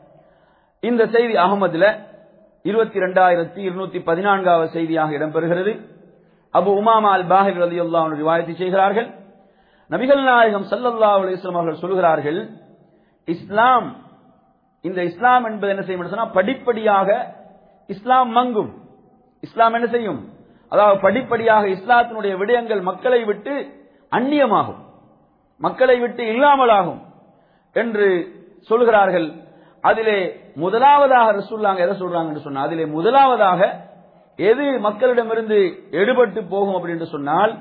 இந்த செய்தி அகமதுல இருபத்தி இரண்டாயிரத்தி இருநூத்தி பதினான்காவது செய்தியாக இடம்பெறுகிறது அபு உமாமா அல் பாஹிர் அலி அல்லா ரிவாயத்தை செய்கிறார்கள் நபிகள் நாயகம் ஸல்லல்லாஹு அலைஹி வஸல்லம் அவர்கள் சொல்கிறார்கள் இஸ்லாம் இந்த இஸ்லாம் என்பது என்ன செய்யும் என்று சொன்னா படிப்படியாக இஸ்லாம் மங்கும் இஸ்லாம் என்ன செய்யும் அதாவது படிப்படியாக இஸ்லாத்தினுடைய விடயங்கள் மக்களை விட்டு அந்நியமாகும் மக்களை விட்டு இல்லாமலாகும் என்று சொல்கிறார்கள் அதிலே முதலாவதாக ரசூல்லாங்க எதை சொல்றாங்கன்னு சொன்னா அதிலே முதலாவதாக எது மக்களிடமிருந்து எடுபட்டு போகும் அப்படின்னு சொன்னால்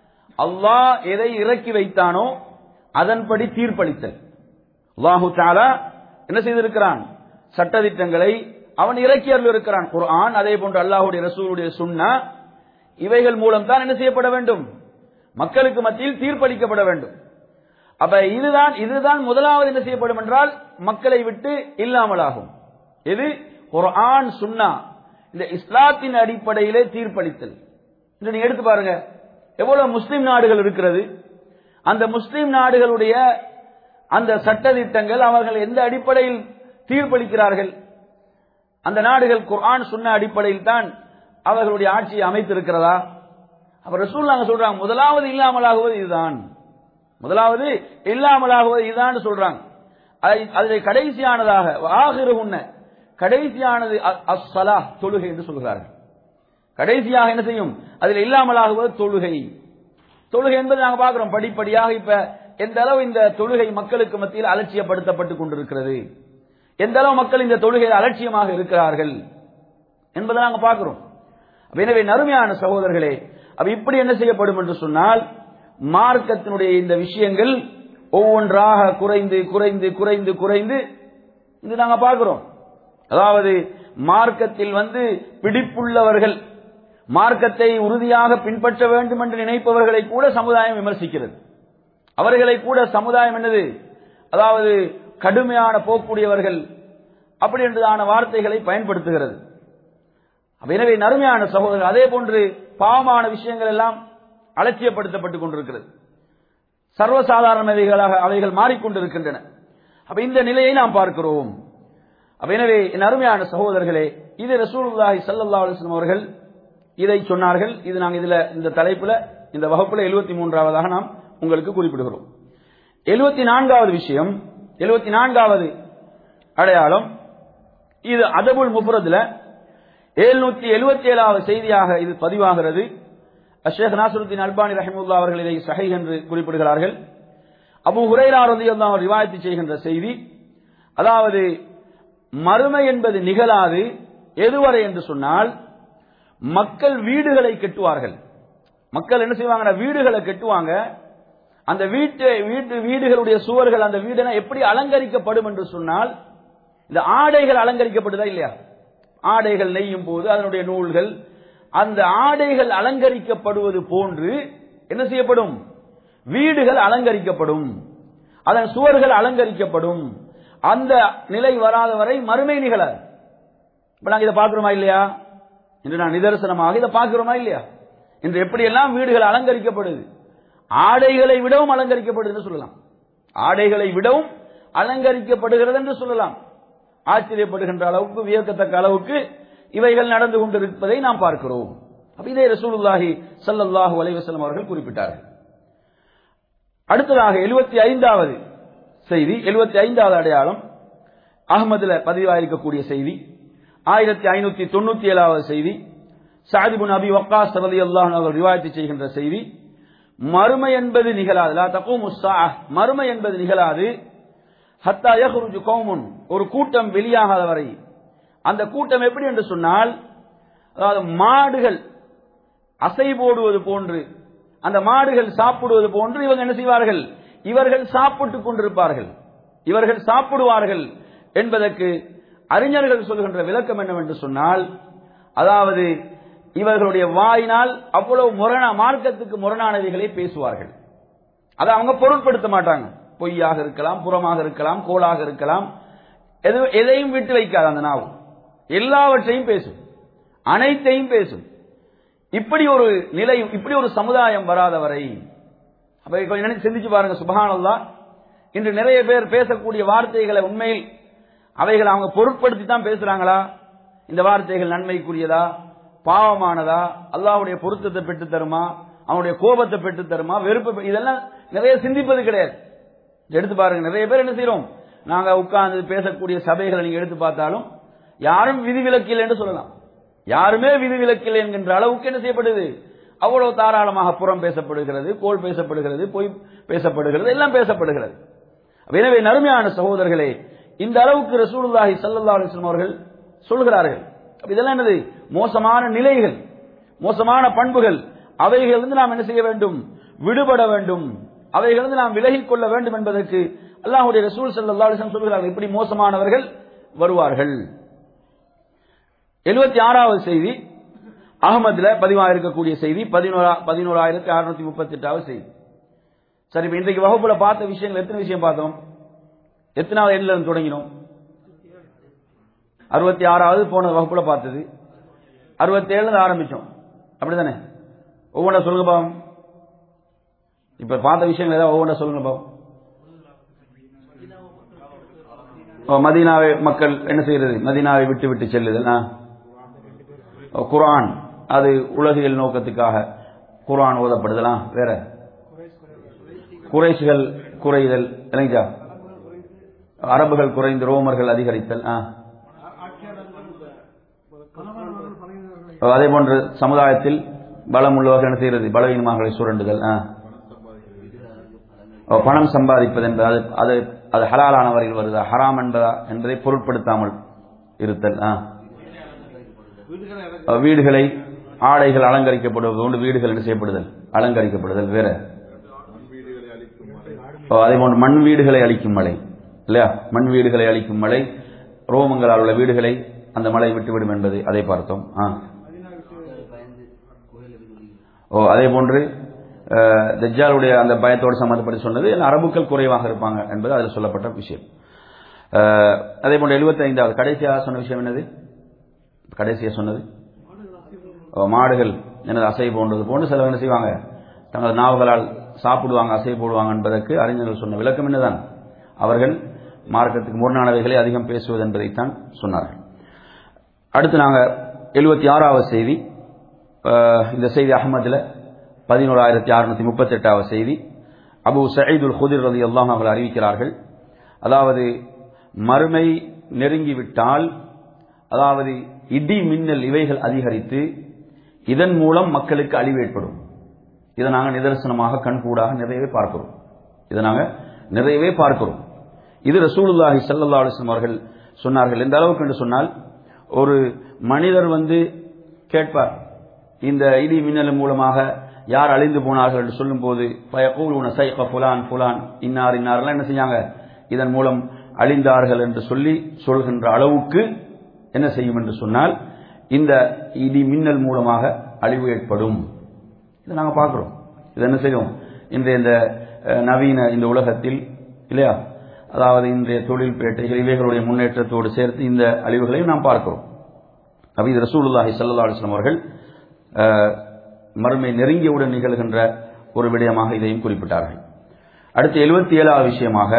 அல்லாஹ் எதை இறக்கி வைத்தானோ அதன்படி தீர்ப்பளித்தல் அல்லாஹு தாலா என்ன செய்திருக்கிறான் சட்டதிட்டங்களை அவன் இறக்கி அருள் இருக்கிறான் குர்ஆன் அதே போன்று அல்லாஹுடைய ரசூலுடைய சுன்னா இவைகள் மூலம் தான் என்ன செய்யப்பட வேண்டும் மக்களுக்கு மத்தியில் தீர்ப்பளிக்கப்பட வேண்டும் அப்ப இதுதான் இதுதான் முதலாவது என்ன செய்யப்படும் என்றால் மக்களை விட்டு இல்லாமலாகும் இது குர்ஆன் சுன்னா இந்த இஸ்லாத்தின் அடிப்படையிலே தீர்ப்பளித்தல் இதை நீங்க எடுத்து பாருங்க எவ்வளவு முஸ்லிம் நாடுகள் இருக்கிறது அந்த முஸ்லிம் நாடுகளுடைய அந்த சட்டதிட்டங்கள் அவர்கள் எந்த அடிப்படையில் தீர்ப்பளிக்கிறார்கள் அந்த நாடுகள் குர்ஆன் சுன்ன அடிப்படையில் தான் அவர்களுடைய ஆட்சியை அமைத்திருக்கிறதா அப்ப ரசூல்லாங்க சொல்றாங்க முதலாவது இல்லாமலாகுவது இதுதான் முதலாவது இல்லாமலாகுவது இதுதான் சொல்றாங்க அதை- அதில் கடைசியானதாக ஆகிருகுன்ன கடைசியானது அ- அஸ்ஸலா தொழுகை என்று சொல்கிறார்கள் கடைசியாக என்ன செய்யும் அதில் இல்லாமலாகுவது தொழுகை தொழுகை என்பது நாங்க பார்க்கிறோம் படிப்படியாக இப்ப எந்த அளவு இந்த தொழுகை மக்களுக்கு மத்தியில் அலட்சியப்படுத்தப்பட்டுக் கொண்டிருக்கிறது எந்த அளவு மக்கள் இந்த தொழுகையில் அலட்சியமாக இருக்கிறார்கள் என்பதை நாங்க பார்க்கிறோம் அப்ப எனவே நறுமையான சகோதரர்களே அப்ப இப்படி என்ன செய்யப்படும் என்று சொன்னால் மார்க்கத்தினுடைய இந்த விஷயங்கள் ஒவ்வொன்றாக குறைந்து குறைந்து குறைந்து குறைந்து இது நாங்க பார்க்கிறோம் அதாவது மார்க்கத்தில் வந்து பிடிப்புள்ளவர்கள் மார்க்கத்தை உறுதியாக பின்பற்ற வேண்டும் என்று நினைப்பவர்களை கூட சமுதாயம் விமர்சிக்கிறது அவர்களை கூட சமுதாயம் என்னது அதாவது கடுமையான போக்கூடியவர்கள் அப்படி என்றதான வார்த்தைகளை பயன்படுத்துகிறது அப்ப எனவே நறுமையான சகோதரர் அதே போன்று பாவமான விஷயங்கள் எல்லாம் அலட்சியப்படுத்தப்பட்டுக் கொண்டிருக்கிறது சர்வசாதாரணவைகளாக அவைகள் மாறிக்கொண்டிருக்கின்றன அப்ப இந்த நிலையை நாம் பார்க்கிறோம் அப்ப எனவே என் அருமையான சகோதரர்களே இது ரசூலுல்லாஹி ஸல்லல்லாஹு அலைஹி வஸல்லம் அவர்கள் இதை சொன்னார்கள் இது நாங்கள் இதுல இந்த தலைப்புல இந்த வகுப்புல எழுபத்தி மூன்றாவதாக நாம் உங்களுக்கு குறிப்பிடுகிறோம் எழுபத்தி நான்காவது விஷயம் எழுபத்தி நான்காவது அடையாளம் இது அதபுல் முஃபரதுல எழுநூத்தி எழுபத்தி ஏழாவது செய்தியாக இது பதிவாகிறது அஷேக் நாசருத்தின் அல்பானி ரஹிமுல்லா அவர்கள் இதை சஹை என்று குறிப்பிடுகிறார்கள் அபு ஹுரைரா ரலியல்லாஹு அவர் ரிவாயத்து செய்கின்ற செய்தி அதாவது மறுமை என்பது நிகழாது எதுவரை என்று சொன்னால் மக்கள் வீடுகளை கட்டுவார்கள் மக்கள் என்ன செய்வாங்க வீடுகளை கட்டுவாங்க அந்த வீட்டு வீட்டு வீடுகளுடைய சுவர்கள் அந்த வீடுனா எப்படி அலங்கரிக்கப்படும் என்று சொன்னால் இந்த ஆடைகள் அலங்கரிக்கப்படுதா இல்லையா ஆடைகள் நெய்யும் போது அதனுடைய நூல்கள் அந்த ஆடைகள் அலங்கரிக்கப்படுவது போன்று என்ன செய்யப்படும் வீடுகள் அலங்கரிக்கப்படும் அதன் சுவர்கள் அலங்கரிக்கப்படும் அந்த நிலை வராத வரை மறுமை நிகழாது இப்ப நாங்க இதை பார்க்கிறோமா இல்லையா இன்று நான் நிதர்சனமாக இதை பார்க்கிறோமா இல்லையா இன்று எப்படியெல்லாம் வீடுகள் அலங்கரிக்கப்படுது ஆடைகளை விடவும் அலங்கரிக்கப்படுது என்று சொல்லலாம் ஆடைகளை விடவும் அலங்கரிக்கப்படுகிறது என்று சொல்லலாம் ஆச்சரியப்படுகின்ற அளவுக்கு வியக்கத்தக்க அளவுக்கு இவைகள் நடந்து கொண்டிருப்பதை நாம் பார்க்கிறோம் அப்ப இதே ரசூலுல்லாஹி ஸல்லல்லாஹு அலைஹி வஸல்லம் அவர்கள் குறிப்பிட்டார்கள் அடுத்ததாக எழுபத்தி ஐந்தாவது செய்தி எழுபத்தி ஐந்தாவது அடையாளம் அகமதுல பதிவாயிருக்கக்கூடிய செய்தி ஆயிரத்தி ஐநூத்தி தொண்ணூத்தி ஏழாவது செய்தி சாதிபுன் அபி வக்காஸ் ரதி அல்லாஹ் அவர்கள் ரிவாயத்து செய்கின்ற செய்தி மறுமை என்பது நிகழாது லா தகூமு ஸாஅஹ். மறுமை என்பது நிகழாது ஹத்தா யஹ்ருஜு கௌமுன் ஒரு கூட்டம் வெளியாகாத வரை அந்த கூட்டம் எப்படி என்று சொன்னால் அதாவது மாடுகள் அசை போடுவது போன்று அந்த மாடுகள் சாப்பிடுவது போன்று இவங்க என்ன செய்வார்கள் இவர்கள் சாப்பிட்டுக் கொண்டிருப்பார்கள் இவர்கள் சாப்பிடுவார்கள் என்பதற்கு அறிஞர்கள் சொல்கின்ற விளக்கம் என்னவென்று சொன்னால் அதாவது இவர்களுடைய வாயினால் அவ்வளவு முரண மார்க்கத்துக்கு முரணானவைகளை பேசுவார்கள் அதை அவங்க பொருட்படுத்த மாட்டாங்க பொய்யாக இருக்கலாம் புறமாக இருக்கலாம் கோளாக இருக்கலாம் எது எதையும் விட்டு வைக்காது அந்த நாவு எல்லாவற்றையும் பேசும் அனைத்தையும் பேசும் இப்படி ஒரு நிலை இப்படி ஒரு சமுதாயம் வராத வரை அப்ப கொஞ்சம் நினைச்சு சிந்திச்சு பாருங்க சுபஹானல்லா இன்று நிறைய பேர் பேசக்கூடிய வார்த்தைகளை உண்மையில் அவைகளை அவங்க பொருட்படுத்தி தான் பேசுறாங்களா இந்த வார்த்தைகள் நன்மைக்குரியதா பாவமானதா அல்லாஹ்வுடைய பொருத்தத்தை பெற்று தருமா அவனுடைய கோபத்தை பெற்று தருமா வெறுப்பு பெ- இதெல்லாம் நிறைய சிந்திப்பது கிடையாது எடுத்து பாருங்க நிறைய பேர் என்ன செய்றோம் நாங்க உட்கார்ந்து பேசக்கூடிய சபைகளை நீங்க எடுத்து பார்த்தாலும் யாரும் விதிவிலக்கில்லை என்று சொல்லலாம் யாருமே விதிவிலக்கில்லை என்கின்ற அளவுக்கு என்ன செய்யப்படுது அவ்வளவு தாராளமாக புறம் பேசப்படுகிறது கோல் பேசப்படுகிறது பொய் பேசப்படுகிறது எல்லாம் பேசப்படுகிறது அப்ப எனவே நறுமையான சகோதரர்களே இந்த அளவுக்கு ரசூலுல்லாஹி ஸல்லல்லாஹு அலைஹி வஸல்லம் அவர்கள் சொல்கிறார்கள் அப்ப இதெல்லாம் என்னது மோசமான நிலைகள் மோசமான பண்புகள் அவைகளிலிருந்து நாம் என்ன செய்ய வேண்டும் விடுபட வேண்டும் அவைகளிலிருந்து நாம் விலகிக் கொள்ள வேண்டும் என்பதற்கு அல்லாஹ்வுடைய ரசூல் ஸல்லல்லாஹு அலைஹி வஸல்லம் சொல்கிறார்கள் இப்படி மோசமானவர்கள் வருவார்கள் எழுபத்தி ஆறாவது செய்தி அகமதுல பதிவாக இருக்கக்கூடிய செய்தி பதினோரா பதினோராயிரத்தி அறுநூத்தி முப்பத்தி எட்டாவது செய்தி சரி இப்ப இன்றைக்கு வகுப்புல பார்த்த விஷயங்கள் எத்தனை விஷயம் பார்த்தோம் எத்தனாவது எண்ணில் இருந்து தொடங்கினோம் அறுபத்தி ஆறாவது போன வகுப்புல பார்த்தது அறுபத்தி ஏழுல ஆரம்பிச்சோம் அப்படிதானே ஒவ்வொன்றா சொல்லுங்க பாவம் இப்ப பார்த்த விஷயங்கள் ஏதாவது ஒவ்வொன்றா சொல்லுங்க பாவம் ஓ, மதீனாவை மக்கள் என்ன செய்யறது மதீனாவை விட்டு விட்டு செல்லுதல் ஆ. ஓ, குர்ஆன் அது உலகியல் நோக்கத்துக்காக குர்ஆன் ஓதப்படுதலாம் வேற குறைசுகள் குறைதல் இல்லைங்களா அரபுகள் குறைந்து ரோமர்கள் அதிகரித்தல் ஆ. ஓ, அதே போன்று சமுதாயத்தில் பலம் உள்ளவர்கள் என்ன செய்யறது பலவீனமாகலை சுரண்டுதல் ஆ. ஓ, பணம் சம்பாதிப்பது என்பது அது அது அது ஹலாலான வரையில் வருதா ஹராம் என்பதா என்பதை பொருட்படுத்தாமல் இருத்தல் ஆ. ஓ, வீடுகளை ஆடைகள் அலங்கரிக்கப்படுவது கொண்டு வீடுகள் என்ன செய்யப்படுதல் அலங்கரிக்கப்படுதல் வேற ஓ, அதே போன்று மண் வீடுகளை அளிக்கும் மழை இல்லையா மண் வீடுகளை அளிக்கும் மழை ரோமங்களால் உள்ள வீடுகளை அந்த மழை விட்டுவிடும் என்பது அதை பார்த்தோம் ஆ. ஓ அதே போன்று அஹ், தஜ்ஜாலுடைய அந்த பயத்தோடு சம்பந்தப்பட்டு சொன்னது எல்லாம் அரபுக்கள் குறைவாக இருப்பாங்க என்பது அதில் சொல்லப்பட்ட விஷயம் அஹ், அதே போன்று எழுபத்தைந்தாவது கடைசியாக சொன்ன விஷயம் என்னது கடைசியாக சொன்னது ஓ, மாடுகள் எனது அசை போன்றது போன்று சிலர் என்ன செய்வாங்க தங்களது நாவுகளால் சாப்பிடுவாங்க அசை போடுவாங்க என்பதற்கு அறிஞர்கள் சொன்ன விளக்கம் என்னதான் அவர்கள் மார்க்கத்துக்கு முரணானவைகளை அதிகம் பேசுவது என்பதைத்தான் சொன்னார்கள் அடுத்து நாங்க எழுபத்தி ஆறாவது செய்தி அஹ், இந்த செய்தி அகமதுல பதினோராயிரத்தி அறுநூத்தி முப்பத்தி எட்டாவது செய்தி அபு சயீதுல் ஹுதிர் ரதி அல்லாஹ் அவர்கள் அறிவிக்கிறார்கள் அதாவது மறுமை நெருங்கிவிட்டால் அதாவது இடி மின்னல் இவைகள் அதிகரித்து இதன் மூலம் மக்களுக்கு அழிவு ஏற்படும் இதை நாங்கள் நிதர்சனமாக கண்கூடாக நிறையவே பார்க்கிறோம் இதை நாங்கள் நிறையவே பார்க்கிறோம் இது ரசூலுல்லாஹி ஸல்லல்லாஹு அலைஹி வஸல்லம் அவர்கள் சொன்னார்கள் எந்த அளவுக்கு என்று சொன்னால் ஒரு மனிதர் வந்து கேட்பார் இந்த இடி மின்னல் மூலமாக யார் அழிந்து போனார்கள் என்று சொல்லும்போது பயக்கூலுன சைக புலான் புலான் இன்னார் இன்னார்லாம் என்ன செஞ்சாங்க இதன் மூலம் அழிந்தார்கள் என்று சொல்லி சொல்கின்ற அளவுக்கு என்ன செய்யும் என்று சொன்னால் இந்த இடி மின்னல் மூலமாக அழிவு ஏற்படும் இதை நாங்கள் பார்க்கிறோம் இது என்ன செய்யும் இன்றைய இந்த அஹ், நவீன இந்த உலகத்தில் இல்லையா அதாவது இன்றைய தொழில் பேட்டைகள் இவைகளுடைய முன்னேற்றத்தோடு சேர்த்து இந்த அழிவுகளையும் நாம் பார்க்கிறோம் அப்ப இது ரசூலுல்லாஹி ஸல்லல்லாஹு அலைஹி வஸல்லம் அவர்கள் அஹ், மறுமை நெருங்கியவுடன் நிகழ்கின்ற ஒரு விடயமாக இதையும் குறிப்பிட்டார்கள் அடுத்து எழுபத்தி ஏழாவது விஷயமாக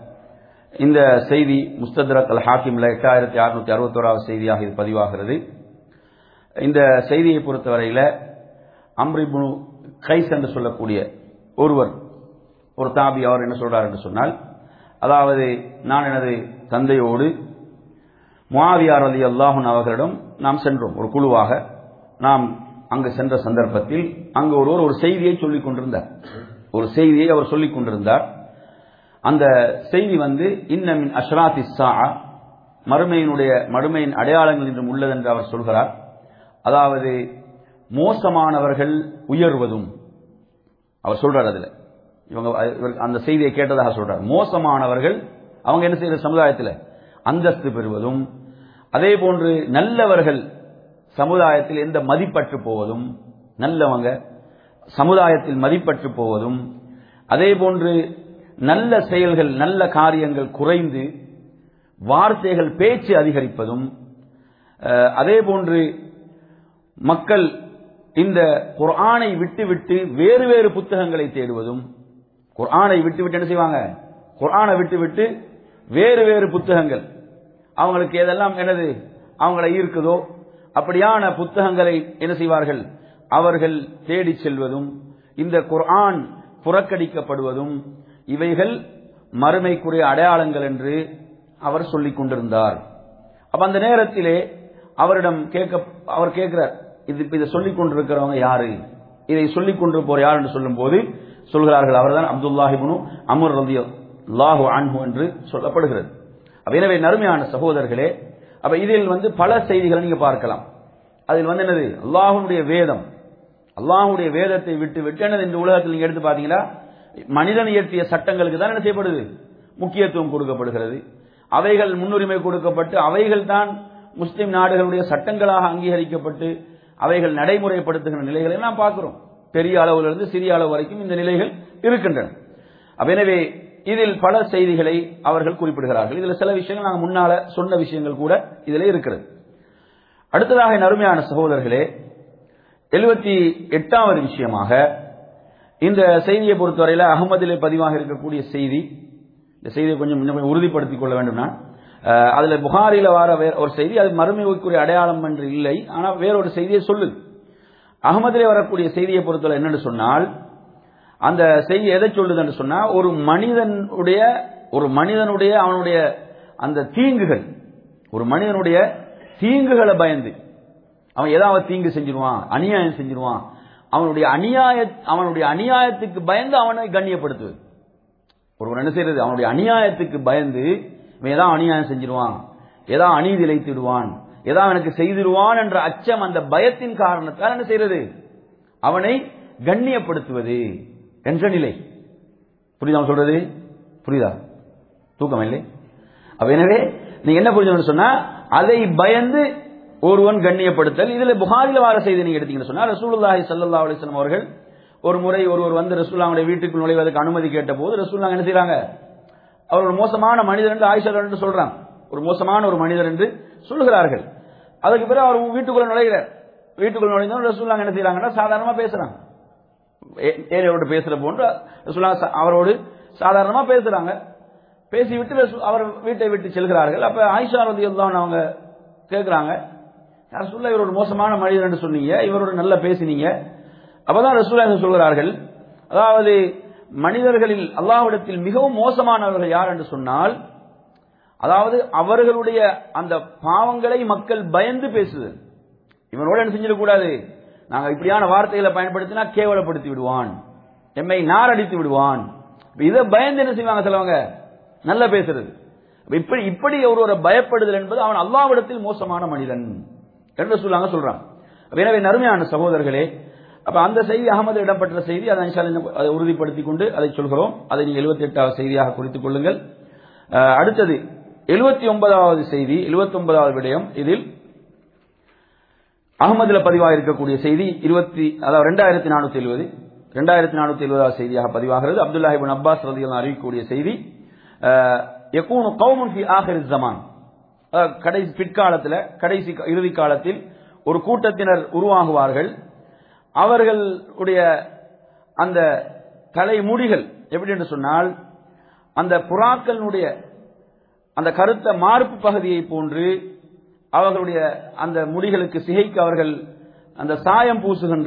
இந்த செய்தி முஸ்தத்ரக் அல் ஹாக்கிம்ல எட்டாயிரத்தி அறுநூத்தி அறுபத்தோராவது செய்தியாக இது பதிவாகிறது இந்த செய்தியை பொறுத்தவரையில அம்ரிபுனு கைஸ் என்று சொல்லக்கூடிய ஒருவர் ஒரு தாபி அவர் என்ன சொல்றார் என்று சொன்னால் அதாவது நான் எனது தந்தையோடு முஆவியார் அலி அல்லாஹுன் அவர்களிடம் நாம் சென்றோம் ஒரு குழுவாக நாம் அங்கு சென்ற சந்தர்ப்பத்தில் அங்கு ஒருவர் ஒரு செய்தியை சொல்லிக் கொண்டிருந்தார் ஒரு செய்தியை அவர் சொல்லிக் கொண்டிருந்தார் அந்த செய்தி வந்து இன்னமின் அஷ்ராத் இஸ்ஸா மறுமையினுடைய மறுமையின் அடையாளங்கள் என்றும் உள்ளது என்று அவர் சொல்கிறார் அதாவது மோசமானவர்கள் உயர்வதும் அவர் சொல்றார் அதுல இவங்க இவர் அந்த செய்தியை கேட்டதாக சொல்றார் மோசமானவர்கள் அவங்க என்ன செய்யற சமுதாயத்தில் அந்தஸ்து பெறுவதும் அதே போன்று நல்லவர்கள் சமுதாயத்தில் எந்த மதிப்பற்று போவதும் நல்லவங்க சமுதாயத்தில் மதிப்பற்று போவதும் அதே போன்று நல்ல செயல்கள் நல்ல காரியங்கள் குறைந்து வார்த்தைகள் பேச்சு அதிகரிப்பதும் அஹ், அதே போன்று மக்கள் இந்த குர்ஆனை விட்டுவிட்டு வேறு வேறு புத்தகங்களை தேடுவதும் குர்ஆனை விட்டுவிட்டு என்ன செய்வாங்க குர்ஆனை விட்டுவிட்டு வேறு வேறு புத்தகங்கள் அவங்களுக்கு எதெல்லாம் என்னது அவங்கள ஈர்க்குதோ அப்படியான புத்தகங்களை என்ன செய்வார்கள் அவர்கள் தேடிச் செல்வதும் இந்த குர்ஆன் புறக்கணிக்கப்படுவதும் இவைகள் மறுமைக்குரிய அடையாளங்கள் என்று அவர் சொல்லிக் கொண்டிருந்தார் அப்ப அந்த நேரத்திலே அவரிடம் கேட்க அவர் கேட்கிறார் இது இப்ப இதை சொல்லிக் கொண்டிருக்கிறவங்க யாரு இதை சொல்லிக் கொண்டு போற யார் என்று சொல்லும் போது சொல்கிறார்கள் அவர்தான் அப்துல்லாஹிபுனு அமர் ரதி லாஹு அன்ஹு என்று சொல்லப்படுகிறது அப்ப எனவே நறுமையான சகோதரர்களே அப்ப இதில் வந்து பல செய்திகளை நீங்க பார்க்கலாம் அதில் வந்து என்னது அல்லாஹுடைய வேதம் அல்லாஹுடைய வேதத்தை விட்டு விட்டு என்னது இந்த உலகத்தில் நீங்க எடுத்து பாத்தீங்கன்னா மனிதன் இயற்றிய சட்டங்களுக்கு தான் என்ன செய்யப்படுது முக்கியத்துவம் கொடுக்கப்படுகிறது அவைகள் முன்னுரிமை கொடுக்கப்பட்டு அவைகள் தான் முஸ்லிம் நாடுகளுடைய சட்டங்களாக அங்கீகரிக்கப்பட்டு அவைகள் நடைமுறைப்படுத்துகின்ற நிலைகளை நாம் பார்க்கிறோம் பெரிய அளவிலிருந்து சிறிய அளவு வரைக்கும் இந்த நிலைகள் இருக்கின்றன அப்ப எனவே இதில் பல செய்திகளை அவர்கள் குறிப்பிடுகிறார்கள் இதுல சில விஷயங்கள் நாங்கள் முன்னால சொன்ன விஷயங்கள் கூட இதில் இருக்கிறது அடுத்ததாக என் அருமையான சகோதரர்களே எழுபத்தி எட்டாவது விஷயமாக இந்த செய்தியை பொறுத்தவரையில் அகமதிலே பதிவாக இருக்கக்கூடிய செய்தி இந்த செய்தியை கொஞ்சம் இன்னும் கொஞ்சம் உறுதிப்படுத்திக் கொள்ள வேண்டும்னா அஹ், அதுல புகாரில வர வேற ஒரு செய்தி அது மறுமைக்குரிய அடையாளம் என்று இல்லை ஆனால் வேறொரு செய்தியை சொல்லுது அகமதிலே வரக்கூடிய செய்தியை பொறுத்தவரை என்னன்னு சொன்னால் அந்த செய்தி எதை சொல்லுது என்று சொன்னா ஒரு மனிதனுடைய ஒரு மனிதனுடைய அவனுடைய அந்த தீங்குகள் ஒரு மனிதனுடைய தீங்குகளை பயந்து அவன் ஏதாவது தீங்கு செஞ்சிருவான் அநியாயம் செஞ்சிருவான் அவனுடைய அநியாய அவனுடைய அநியாயத்துக்கு பயந்து அவனை கண்ணியப்படுத்துவது ஒருவன் என்ன செய்யறது அவனுடைய அநியாயத்துக்கு பயந்து இவன் ஏதாவது அநியாயம் செஞ்சிருவான் ஏதாவது அநீதி இழைத்திடுவான் ஏதாவது எனக்கு செய்திருவான் என்ற அச்சம் அந்த பயத்தின் காரணத்தால் என்ன செய்யறது அவனை கண்ணியப்படுத்துவது என்ற நிலை புரியுதா அவன் சொல்றது புரியுதா தூக்கம் இல்லை அப்ப எனவே நீங்க என்ன புரிஞ்சு சொன்னா அதை பயந்து ஒருவன் கண்ணியப்படுத்தல் இதுல புகாரில வார செய்தி நீங்க எடுத்தீங்கன்னு சொன்னா ரசூலுல்லாஹி ஸல்லல்லாஹு அலைஹி வஸல்லம் அவர்கள் ஒரு முறை ஒருவர் வந்து ரசூல்லாவுடைய வீட்டுக்கு நுழைவதற்கு அனுமதி கேட்ட போது ரசூல்லா என்ன செய்றாங்க அவர் ஒரு மோசமான மனிதர் என்று ஆயிஷா என்று சொல்றாங்க ஒரு மோசமான ஒரு மனிதர் என்று சொல்லுகிறார்கள் அதுக்கு பிறகு அவர் வீட்டுக்குள்ள நுழைகிறார் வீட்டுக்குள்ள நுழைந்தோம் ரசூல்லா என்ன செய்யறாங்கன்னா சாதாரணமா பேசுறாங்க ஏ- ஏழையோடு பேசுற போன்று ரசூல்லா ச- அவரோடு சாதாரணமா பேசுறாங்க பேசிவிட்டு ரசூ- அவர் வீட்டை விட்டு செல்கிறார்கள் அப்ப ஆயிஷா ரதியல்லாஹு அவங்க கேட்கிறாங்க ரசூல்லா இவர் ஒரு மோசமான மனிதர் என்று சொன்னீங்க இவரோட நல்லா பேசினீங்க அப்பதான் ரசூல்லா என்ன சொல்கிறார்கள் அதாவது மனிதர்களில் அல்லாஹ்விடத்தில் மிகவும் மோசமானவர்கள் யார் என்று சொன்னால் அதாவது அவர்களுடைய அந்த பாவங்களை மக்கள் பயந்து பேசுதல் இவனோட என்ன செஞ்சிடக்கூடாது நாங்க இப்படியான வார்த்தைகளை பயன்படுத்தினா கேவலப்படுத்தி விடுவான் எம்மை நாரடித்து விடுவான் இப்ப இதை பயந்து என்ன செய்வாங்க சிலவங்க நல்ல பேசுறது அப்ப இப்படி இப்படி ஒருவரை பயப்படுதல் என்பது அவன் அல்லாவிடத்தில் மோசமான மனிதன் என்று சொல்லாங்க சொல்றான் அப்ப எனவே நறுமையான சகோதரர்களே அப்ப அந்த செய்தி அகமது இடம்பெற்ற செய்தி அதை இன்ஷா அல்லாஹ் அதை உறுதிப்படுத்திக் கொண்டு அதை சொல்கிறோம் அதை நீங்கள் எழுபத்தி எட்டாவது செய்தியாக குறித்துக் கொள்ளுங்கள் அஹ், அடுத்தது எழுபத்தி ஒன்பதாவது செய்தி எழுபத்தி ஒன்பதாவது விடயம் இதில் அகமதுல பதிவாக இருக்கக்கூடிய செய்தி இருபத்தி அதாவது ரெண்டாயிரத்தி நானூத்தி எழுபது ரெண்டாயிரத்தி நானூத்தி எழுபதாவது செய்தியாக பதிவாகிறது அப்துல்லாஹிபின் அப்பாஸ் ரதிகள் அறிவிக்கக்கூடிய செய்தி அஹ், யகூனு கௌமுன் ஃபி ஆஹிர் ஜமான் அஹ், கடைசி பிற்காலத்தில் கடைசி க- இறுதி காலத்தில் ஒரு கூட்டத்தினர் உருவாகுவார்கள் அவர்களுடைய அந்த தலைமுடிகள் எப்படி என்று சொன்னால் அந்த புறாக்களினுடைய அந்த கருத்த மார்பு பகுதியை போன்று அவர்களுடைய அந்த முடிகளுக்கு சிகைக்கு அவர்கள் அந்த சாயம் பூசுகின்ற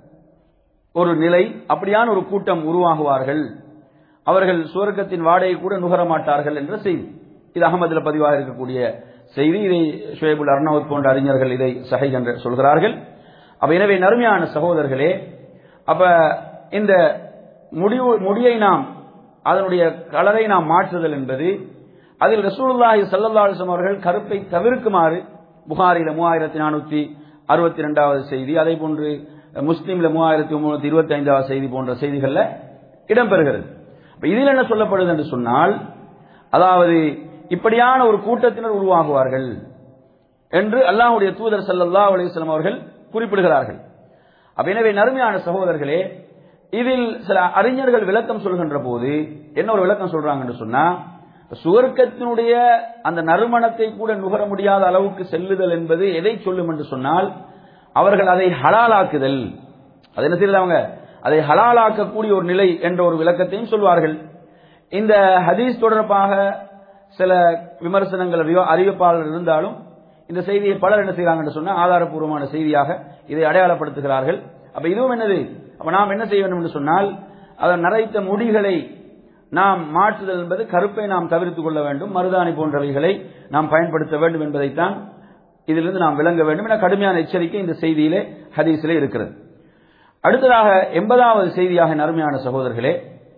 ஒரு நிலை அப்படியான ஒரு கூட்டம் உருவாகுவார்கள் அவர்கள் சுவர்க்கத்தின் வாடையை கூட நுகர மாட்டார்கள் என்ற செய்தி இது அகமதுல பதிவாக இருக்கக்கூடிய செய்தி இதை ஷுவேபுல் அர்னவுத் போன்ற அறிஞர்கள் இதை சஹை என்று சொல்கிறார்கள் அப்ப எனவே நறுமையான சகோதரர்களே அப்ப இந்த முடிவு முடியை நாம் அதனுடைய கலரை நாம் மாற்றுதல் என்பது அதில் ரசூலுல்லாஹி ஸல்லல்லாஹு அலைஹி வஸல்லம் அவர்கள் கருப்பை தவிர்க்குமாறு புகாரில மூவாயிரத்தி நானூத்தி அறுபத்தி ரெண்டாவது செய்தி அதே போன்று முஸ்லீம்ல மூவாயிரத்தி முன்னூத்தி இருபத்தி ஐந்தாவது செய்தி போன்ற செய்திகள்ல இடம்பெறுகிறது அப்ப இதில் என்ன சொல்லப்படுது என்று சொன்னால் அதாவது இப்படியான ஒரு கூட்டத்தினர் உருவாகுவார்கள் என்று அல்லாஹ்வுடைய தூதர் ஸல்லல்லாஹு அலைஹி வஸல்லம் அவர்கள் குறிப்பிடுகிறார்கள் அப்ப எனவே நறுமையான சகோதரர்களே இதில் சில அறிஞர்கள் விளக்கம் சொல்கின்ற போது என்ன ஒரு விளக்கம் சொல்றாங்க என்று சொன்னா சுவர்க்கத்தினுடைய அந்த நறுமணத்தை கூட நுகர முடியாத அளவுக்கு செல்லுதல் என்பது எதை சொல்லும் என்று சொன்னால் அவர்கள் அதை ஹலாலாக்குதல் அது என்ன செய்யறது அவங்க அதை ஹலாலாக்கக்கூடிய ஒரு நிலை என்ற ஒரு விளக்கத்தையும் சொல்வார்கள் இந்த ஹதீஸ் தொடர்பாக சில விமர்சனங்கள் அறிவ- அறிவிப்பாளர் இருந்தாலும் இந்த செய்தியை பலர் என்ன செய்யறாங்கன்னு சொன்னா ஆதாரப்பூர்வமான செய்தியாக இதை அடையாளப்படுத்துகிறார்கள் அப்ப இதுவும் என்னது அப்ப நாம் என்ன செய்ய வேண்டும் என்று சொன்னால் அதன் நரைத்த முடிகளை நாம் மாற்றுதல் என்பது கருப்பை நாம் தவிர்த்துக் கொள்ள வேண்டும் மருதாணி போன்றவைகளை நாம் பயன்படுத்த வேண்டும் என்பதைத்தான் இதிலிருந்து நாம் விளங்க வேண்டும் என கடுமையான எச்சரிக்கை இந்த செய்தியிலே ஹதீஸிலே இருக்கிறது அடுத்ததாக எண்பதாவது செய்தியாக நறுமையான சகோதரர்களே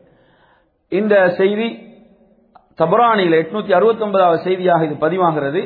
இந்த செய்தி தபரானியில் எட்நூத்தி அறுபத்தி ஒன்பதாவது செய்தியாக இது பதிவாகிறது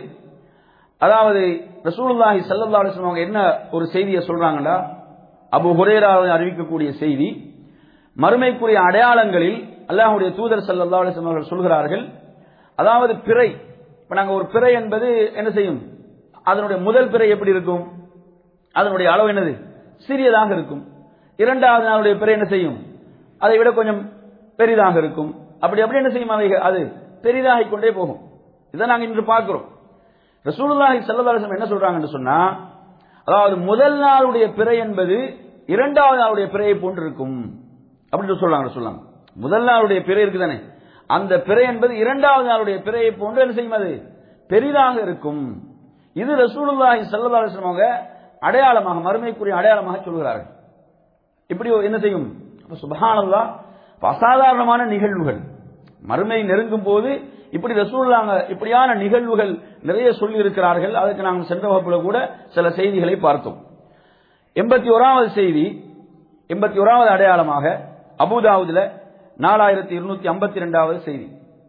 அதாவது ரசூலுல்லாஹி ஸல்லல்லாஹு அலைஹி வஸல்லம் அவங்க என்ன ஒரு செய்தியை சொல்றாங்கடா அபு ஹுரேரா அறிவிக்கக்கூடிய செய்தி மறுமைக்குரிய அடையாளங்களில் அல்லாஹ்வுடைய தூதர் ஸல்லல்லாஹு அலைஹி வஸல்லம் அவர்கள் சொல்கிறார்கள் அதாவது பிறை இப்ப நாங்க ஒரு பிறை என்பது என்ன செய்யும் அதனுடைய முதல் பிறை எப்படி இருக்கும் அதனுடைய அளவு என்னது சிறியதாக இருக்கும் இரண்டாவது நாளுடைய பிறை என்ன செய்யும் அதை விட கொஞ்சம் பெரிதாக இருக்கும் அப்படி அப்படி என்ன செய்யும் அவை அது பெரிதாகிக் கொண்டே போகும் இதை நாங்க இன்று பார்க்கிறோம் ரசூலுல்லாஹி ஸல்லல்லாஹு அலைஹி வஸல்லம் என்ன சொல்றாங்கன்னு சொன்னா அதாவது முதல் நாளுடைய பிறை என்பது இரண்டாவது நாளுடைய பிறையை போன்று இருக்கும் அப்படின்னு சொல்றாங்க சொல்லாங்க முதல் நாளுடைய பிறை இருக்குதானே அந்த பிறை என்பது இரண்டாவது நாளுடைய பிறையை போன்று என்ன செய்யும் அது பெரிதாக இருக்கும் இது ரசூலுல்லாஹி ஸல்லல்லாஹு அலைஹி வஸல்லம் அவங்க அடையாளமாக மறுமைக்குரிய அடையாளமாக சொல்கிறார்கள் இப்படி என்ன செய்யும் அப்ப சுபஹானல்லாஹ் அப்ப அசாதாரணமான நிகழ்வுகள் மறுமை நெருங்கும் போது இப்படி ரசூல்லாங்க இப்படியான நிகழ்வுகள் நிறைய சொல்லி இருக்கிறார்கள் அதுக்கு நாங்கள் சென்ற வகுப்புல கூட சில செய்திகளை பார்த்தோம் எண்பத்தி ஓராவது செய்தி எண்பத்தி ஓராவது அடையாளமாக அபுதாவுதுல நாலாயிரத்தி இருநூத்தி ஐம்பத்தி ரெண்டாவது செய்தி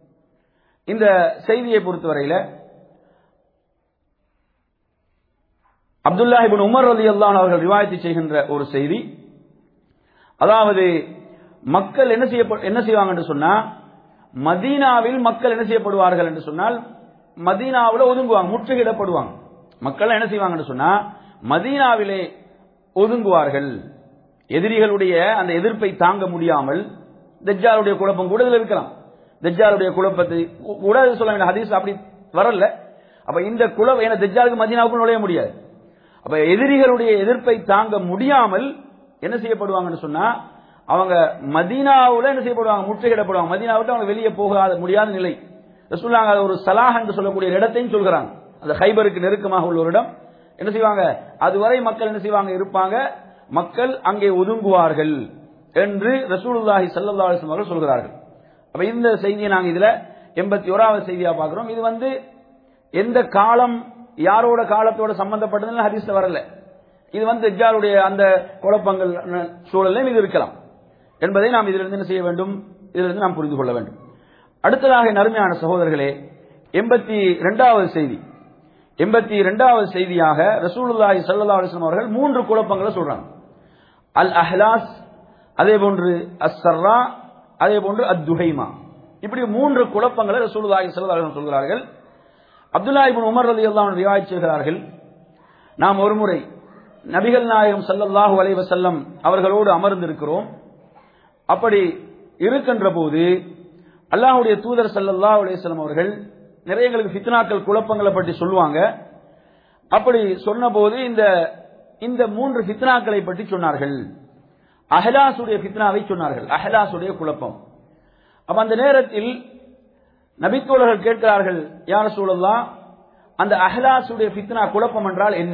இந்த செய்தியை பொறுத்தவரையில அப்துல்லாஹிபின் உமர் ரலி அல்லான் அவர்கள் ரிவாயத்து செய்கின்ற ஒரு செய்தி அதாவது மக்கள் என்ன செய்ய என்ன செய்வாங்க என்று சொன்னா மதீனாவில் மக்கள் என்ன செய்யப்படுவார்கள் என்று சொன்னால் மதீனாவில் ஒதுங்குவாங்க முற்றுகையிடப்படுவாங்க மக்கள் என்ன செய்வாங்கன்னு சொன்னா மதீனாவிலே ஒதுங்குவார்கள் எதிரிகளுடைய அந்த எதிர்ப்பை தாங்க முடியாமல் தஜ்ஜாலுடைய குழப்பம் கூட இதுல இருக்கலாம் தஜ்ஜாலுடைய குழப்பத்தை கூட சொல்ல வேண்டிய ஹதீஸ் அப்படி வரல அப்ப இந்த குழப்பம் ஏன்னா தஜ்ஜாலுக்கு மதீனாவுக்கு நுழைய முடியாது அப்ப எதிரிகளுடைய எதிர்ப்பை தாங்க முடியாமல் என்ன செய்யப்படுவாங்கன்னு சொன்னா அவங்க மதீனாவுல என்ன செய்யப்படுவாங்க முற்றுகையிடப்படுவாங்க மதீனா விட்டு அவங்க வெளியே போகாத முடியாத நிலை ரசூலுல்லாஹ் அது ஒரு சலாஹ் என்று சொல்லக்கூடிய ஒரு இடத்தையும் சொல்கிறாங்க அந்த ஹைபருக்கு நெருக்கமாக உள்ள ஒரு இடம் என்ன செய்வாங்க அதுவரை மக்கள் என்ன செய்வாங்க இருப்பாங்க மக்கள் அங்கே ஒதுங்குவார்கள் என்று ரசூலுல்லாஹி ஸல்லல்லாஹு அலைஹி வஸல்லம் அவர்கள் சொல்கிறார்கள் அப்ப இந்த செய்தியை நாங்க இதுல எண்பத்தி ஓராவது செய்தியா பார்க்கிறோம் இது வந்து எந்த காலம் யாரோட காலத்தோட சம்பந்தப்பட்டதுன்னு ஹதீஸ்ல வரல இது வந்து தஜ்ஜாலுடைய அந்த குழப்பங்கள் சூழலையும் இது இருக்கலாம் என்பதை நாம் இதிலிருந்து என்ன செய்ய வேண்டும் இதிலிருந்து நாம் புரிந்து கொள்ள வேண்டும் அடுத்ததாக நறுமையான சகோதரர்களே எண்பத்தி இரண்டாவது செய்தி எண்பத்தி இரண்டாவது செய்தியாக ரசூலுல்லாஹி ஸல்லல்லாஹு அலைஹி வஸல்லம் அவர்கள் மூன்று குழப்பங்களை சொல்றாங்க அல் அஹ்லாஸ் அதே போன்று அஸ்ஸர்ரா அதே போன்று அத் துஹைமா இப்படி மூன்று குழப்பங்களை ரசூலுல்லாஹி ஸல்லல்லாஹு அலைஹி வஸல்லம் சொல்கிறார்கள் அப்துல்லா இப்னு உமர் ரலியல்லாஹு அன்ஹு ரிவாயத் செய்கிறார்கள் நாம் ஒருமுறை நபிகள் நாயகம் ஸல்லல்லாஹு அலைஹி வஸல்லம் அவர்களோடு அமர்ந்திருக்கிறோம் அப்படி இருக்கின்ற போது அல்லாஹ்வுடைய தூதர் ஸல்லல்லாஹு அலைஹி வஸல்லம் அவர்கள் நிறைய எங்களுக்கு ஃபித்னாக்கள் குழப்பங்களை பற்றி சொல்லுவாங்க அப்படி சொன்னபோது இந்த இந்த மூன்று ஃபித்னாக்களை பற்றி சொன்னார்கள் அஹலாசுடைய ஃபித்னாவை சொன்னார்கள் அஹலாசுடைய குழப்பம் அப்ப அந்த நேரத்தில் நபித்தோழர்கள் கேட்கிறார்கள் யார சூழல்லாம் அந்த அஹலாசுடைய ஃபித்னா குழப்பம் என்றால் என்ன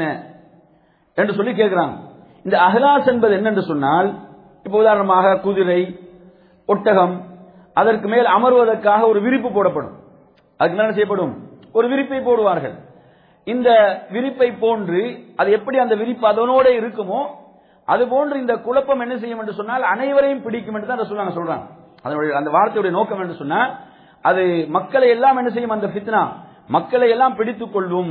என்று சொல்லி கேட்கிறாங்க இந்த அஹலாஸ் என்பது என்னென்று சொன்னால் இப்போ உதாரணமாக குதிரை ஒட்டகம் அதற்கு மேல் அமர்வதற்காக ஒரு விரிப்பு போடப்படும் அதுக்கு மேல என்ன செய்யப்படும் ஒரு விரிப்பை போடுவார்கள் இந்த விரிப்பை போன்று அது எப்படி அந்த விரிப்பு அதனோட இருக்குமோ அது போன்று இந்த குழப்பம் என்ன செய்யும் என்று சொன்னால் அனைவரையும் பிடிக்கும் என்று தான் சொல்றாங்க சொல்றாங்க அதனுடைய அந்த வார்த்தையுடைய நோக்கம் என்று சொன்னால் அது மக்களை எல்லாம் என்ன செய்யும் அந்த ஃபித்னா மக்களை எல்லாம் பிடித்துக் கொள்ளும்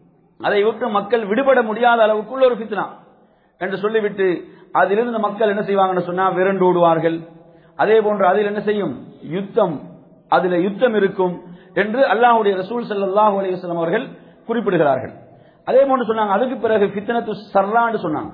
அதை விட்டு மக்கள் விடுபட முடியாத அளவுக்குள்ள ஒரு ஃபித்னா என்று சொல்லிவிட்டு அதிலிருந்து மக்கள் என்ன செய்வாங்கன்னு சொன்னா விரண்டோடுவார்கள் அதே போன்று அதில் என்ன செய்யும் யுத்தம் அதுல யுத்தம் இருக்கும் என்று அல்லாஹ்வுடைய ரசூல் ஸல்லல்லாஹு அலைஹி வஸல்லம் அவர்கள் குறிப்பிடுகிறார்கள் அதே போன்று சொன்னாங்க அதுக்கு பிறகு ஃபித்னத்து சர்ரான்னு சொன்னாங்க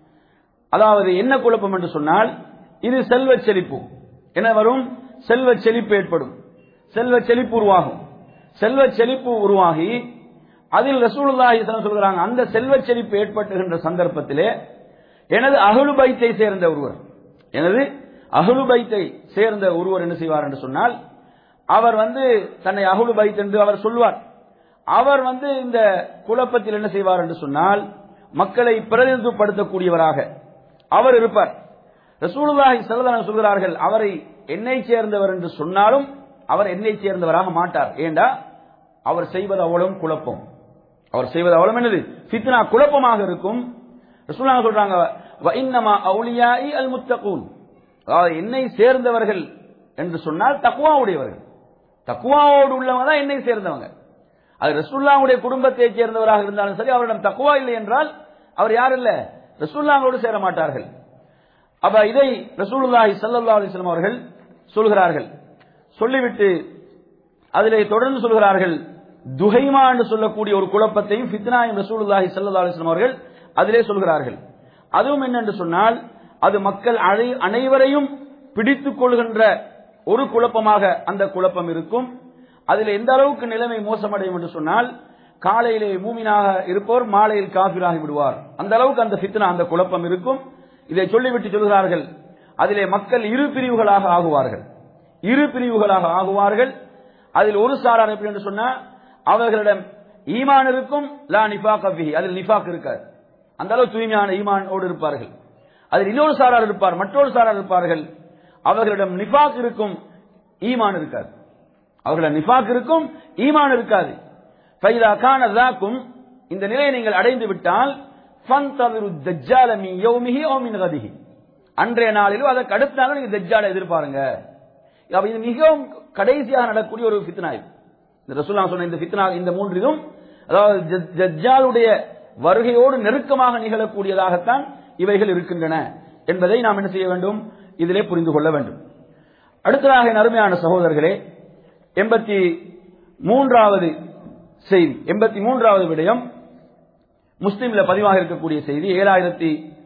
அதாவது என்ன குழப்பம் என்று சொன்னால் இது செல்வ செழிப்பு என்ன வரும் செல்வ செழிப்பு ஏற்படும் செல்வ செழிப்பு உருவாகும் செல்வ செழிப்பு உருவாகி அதில் ரசூலுல்லாஹி ஸல்லல்லாஹு சொல்கிறாங்க அந்த செல்வ செழிப்பு ஏற்பட்டுகின்ற சந்தர்ப்பத்திலே எனது அகலு பைத்தை சேர்ந்த ஒருவர் எனது அகலு பைத்தை சேர்ந்த ஒருவர் என்ன செய்வார் என்று சொன்னால் அவர் வந்து தன்னை அகுலு பைத் என்று அவர் சொல்வார் அவர் வந்து இந்த குழப்பத்தில் என்ன செய்வார் என்று சொன்னால் மக்களை பிரதிநிதித்துவப்படுத்தக்கூடியவராக அவர் இருப்பார் ரசூலுல்லாஹி ஸல்லல்லாஹு சொல்கிறார்கள் அவரை என்னை சேர்ந்தவர் என்று சொன்னாலும் அவர் என்னை சேர்ந்தவராக மாட்டார் ஏண்டா அவர் செய்வது அவ்வளவும் குழப்பம் அவர் செய்வது அவ்வளவு என்னது ஃபித்னா குழப்பமாக இருக்கும் ரசூலுல்லாஹி சொல்றாங்க வ இன்னமா அவுலியாஇ அல் முத்தகூன் அதாவது என்னை சேர்ந்தவர்கள் என்று சொன்னால் தக்குவா உடையவர்கள் தக்குவாவோடு உள்ளவங்க தான் என்னை சேர்ந்தவங்க அது ரசூல்லாவுடைய குடும்பத்தை சேர்ந்தவராக இருந்தாலும் சரி அவரிடம் தக்குவா இல்லை என்றால் அவர் யார் இல்ல ரசூல்லாவோடு சேர மாட்டார்கள் அப்ப இதை ரசூலுல்லாஹி ஸல்லல்லாஹு அலைஹி வஸல்லம் அவர்கள் சொல்கிறார்கள் சொல்லிவிட்டு அதிலே தொடர்ந்து சொல்கிறார்கள் துஹைமா என்று சொல்லக்கூடிய ஒரு குழப்பத்தையும் ஃபித்னாயும் ரசூலுல்லாஹி ஸல்லல்லாஹு அலைஹி வஸல்லம் அவர்கள் அதிலே சொல்கிறார்கள் அதுவும் என்னென்று சொன்னால் அது மக்கள் அனை- அனைவரையும் பிடித்துக் கொள்கின்ற ஒரு குழப்பமாக அந்த குழப்பம் இருக்கும் அதில் எந்த அளவுக்கு நிலைமை மோசமடையும் என்று சொன்னால் காலையிலே மூமினாக இருப்பவர் மாலையில் காபிராகி விடுவார் அந்த அளவுக்கு அந்த ஃபித்னா அந்த குழப்பம் இருக்கும் இதை சொல்லிவிட்டு சொல்கிறார்கள் அதிலே மக்கள் இரு பிரிவுகளாக ஆகுவார்கள் இரு பிரிவுகளாக ஆகுவார்கள் அதில் ஒரு சாரார் எப்படி என்று சொன்னா அவர்களிடம் ஈமான் இருக்கும் லா நிஃபாக் அஃபிஹி அதில் நிஃபாக் இருக்காது அந்த அளவு தூய்மையான ஈமானோடு இருப்பார்கள் அதில் இன்னொரு சாரார் இருப்பார் மற்றொரு சாரார் இருப்பார்கள் அவர்களிடம் நிஃபாக் இருக்கும் ஈமான் இருக்காது அவர்களிடம் நிஃபாக் இருக்கும் ஈமான் இருக்காது ஃபைதா கான ذاكم இந்த நிலையை நீங்கள் அடைந்து விட்டால் ஃபந்தவிரு தஜ்ஜால மின் யௌமிஹி அவ் மின் கதிஹி அன்றைய நாளிலோ அதற்கு அடுத்த நாளும் நீங்க தஜ்ஜாலை எதிர்பாருங்க அப்ப இது மிகவும் கடைசியாக நடக்கக்கூடிய ஒரு ஃபித்னா இது இந்த ரசூல்லா சொன்ன இந்த ஃபித்னா இந்த மூன்று இதுவும் அதாவது ஜ- தஜ்ஜாலுடைய வருகையோடு நெருக்கமாக நிகழக்கூடியதாகத்தான் இவைகள் இருக்கின்றன என்பதை நாம் என்ன செய்ய வேண்டும் இதிலே புரிந்து கொள்ள வேண்டும் அடுத்ததாக என் அருமையான சகோதரர்களே எண்பத்தி மூன்றாவது செய்தி எண்பத்தி மூன்றாவது விடயம் முஸ்லிம்ல பதிவாக இருக்கக்கூடிய செய்தி ஏழாயிரத்தி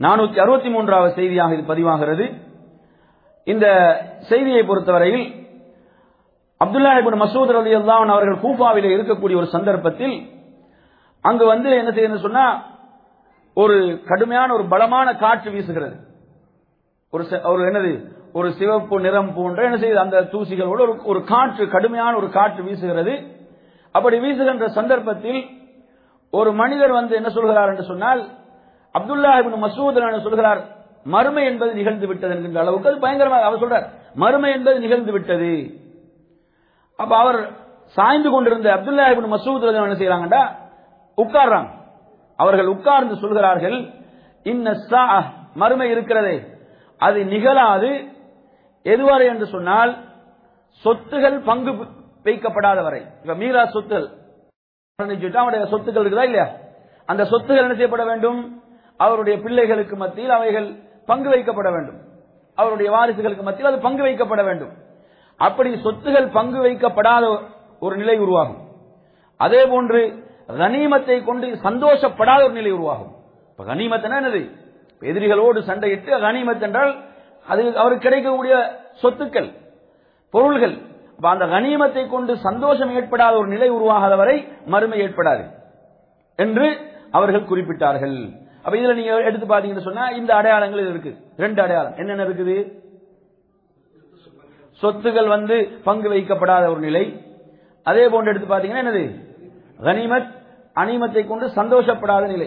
நானூத்தி அறுபத்தி மூன்றாவது செய்தியாக இது பதிவாகிறது இந்த செய்தியை பொறுத்தவரையில் அப்துல்லா இபின் மசூத் ரலி அல்லாஹ் அவர்கள் கூஃபாவிலே இருக்கக்கூடிய ஒரு சந்தர்ப்பத்தில் அங்கு வந்து என்ன செய்யணும் சொன்னா ஒரு கடுமையான ஒரு பலமான காற்று வீசுகிறது ஒரு செ- ஒரு என்னது ஒரு சிவப்பு நிறம் போன்ற என்ன செய்யுது அந்த தூசிகளோடு ஒரு ஒரு காற்று கடுமையான ஒரு காற்று வீசுகிறது அப்படி வீசுகின்ற சந்தர்ப்பத்தில் ஒரு மனிதர் வந்து என்ன சொல்கிறார் என்று சொன்னால் அப்துல்லா இப்னு மசூத் என்ன சொல்கிறார் மறுமை என்பது நிகழ்ந்து விட்டது என்கின்ற அளவுக்கு அது பயங்கரமாக அவர் சொல்றார் மறுமை என்பது நிகழ்ந்து விட்டது அப்ப அவர் சாய்ந்து கொண்டிருந்த அப்துல்லா இப்னு மசூத் ரலியல்லாஹு அன்ஹு என்ன செய்யறாங்கடா உட்கார்றாங்க அவர்கள் உட்கார்ந்து சொல்கிறார்கள் இன்ன ஸாஅ மறுமை இருக்கிறதே அது நிகழாது எதுவரை என்று சொன்னால் சொத்துகள் பங்கு வைக்கப்படாத வரை இப்ப மீரா சொத்துகள் மரணிச்சுட்டா அவருடைய சொத்துக்கள் இருக்குதா இல்லையா அந்த சொத்துகள் என்ன செய்யப்பட வேண்டும் அவருடைய பிள்ளைகளுக்கு மத்தியில் அவைகள் பங்கு வைக்கப்பட வேண்டும் அவருடைய வாரிசுகளுக்கு மத்தியில் அது பங்கு வைக்கப்பட வேண்டும் அப்படி சொத்துகள் பங்கு வைக்கப்படாத ஒரு நிலை உருவாகும் அதே போன்று கனிமத்தை கொண்டு சந்தோஷப்படாத ஒரு நிலை உருவாகும் இப்ப கனிமத் என்னது எதிரிகளோடு சண்டையிட்டு கனிமத் என்றால் அது அவருக்கு கிடைக்கக்கூடிய சொத்துக்கள் பொருள்கள் அப்ப அந்த கனிமத்தை கொண்டு சந்தோஷம் ஏற்படாத ஒரு நிலை உருவாகாத வரை மறுமை ஏற்படாது என்று அவர்கள் குறிப்பிட்டார்கள் அப்ப இதுல நீங்க எடுத்து பாத்தீங்கன்னு சொன்னா இந்த அடையாளங்கள் இது இருக்கு ரெண்டு அடையாளம் என்னென்ன இருக்குது சொத்துகள் வந்து பங்கு வைக்கப்படாத ஒரு நிலை அதே போன்று எடுத்து பாத்தீங்கன்னா என்னது கனிமத் அனிமத்தை கொண்டு சந்தோஷப்படாத நிலை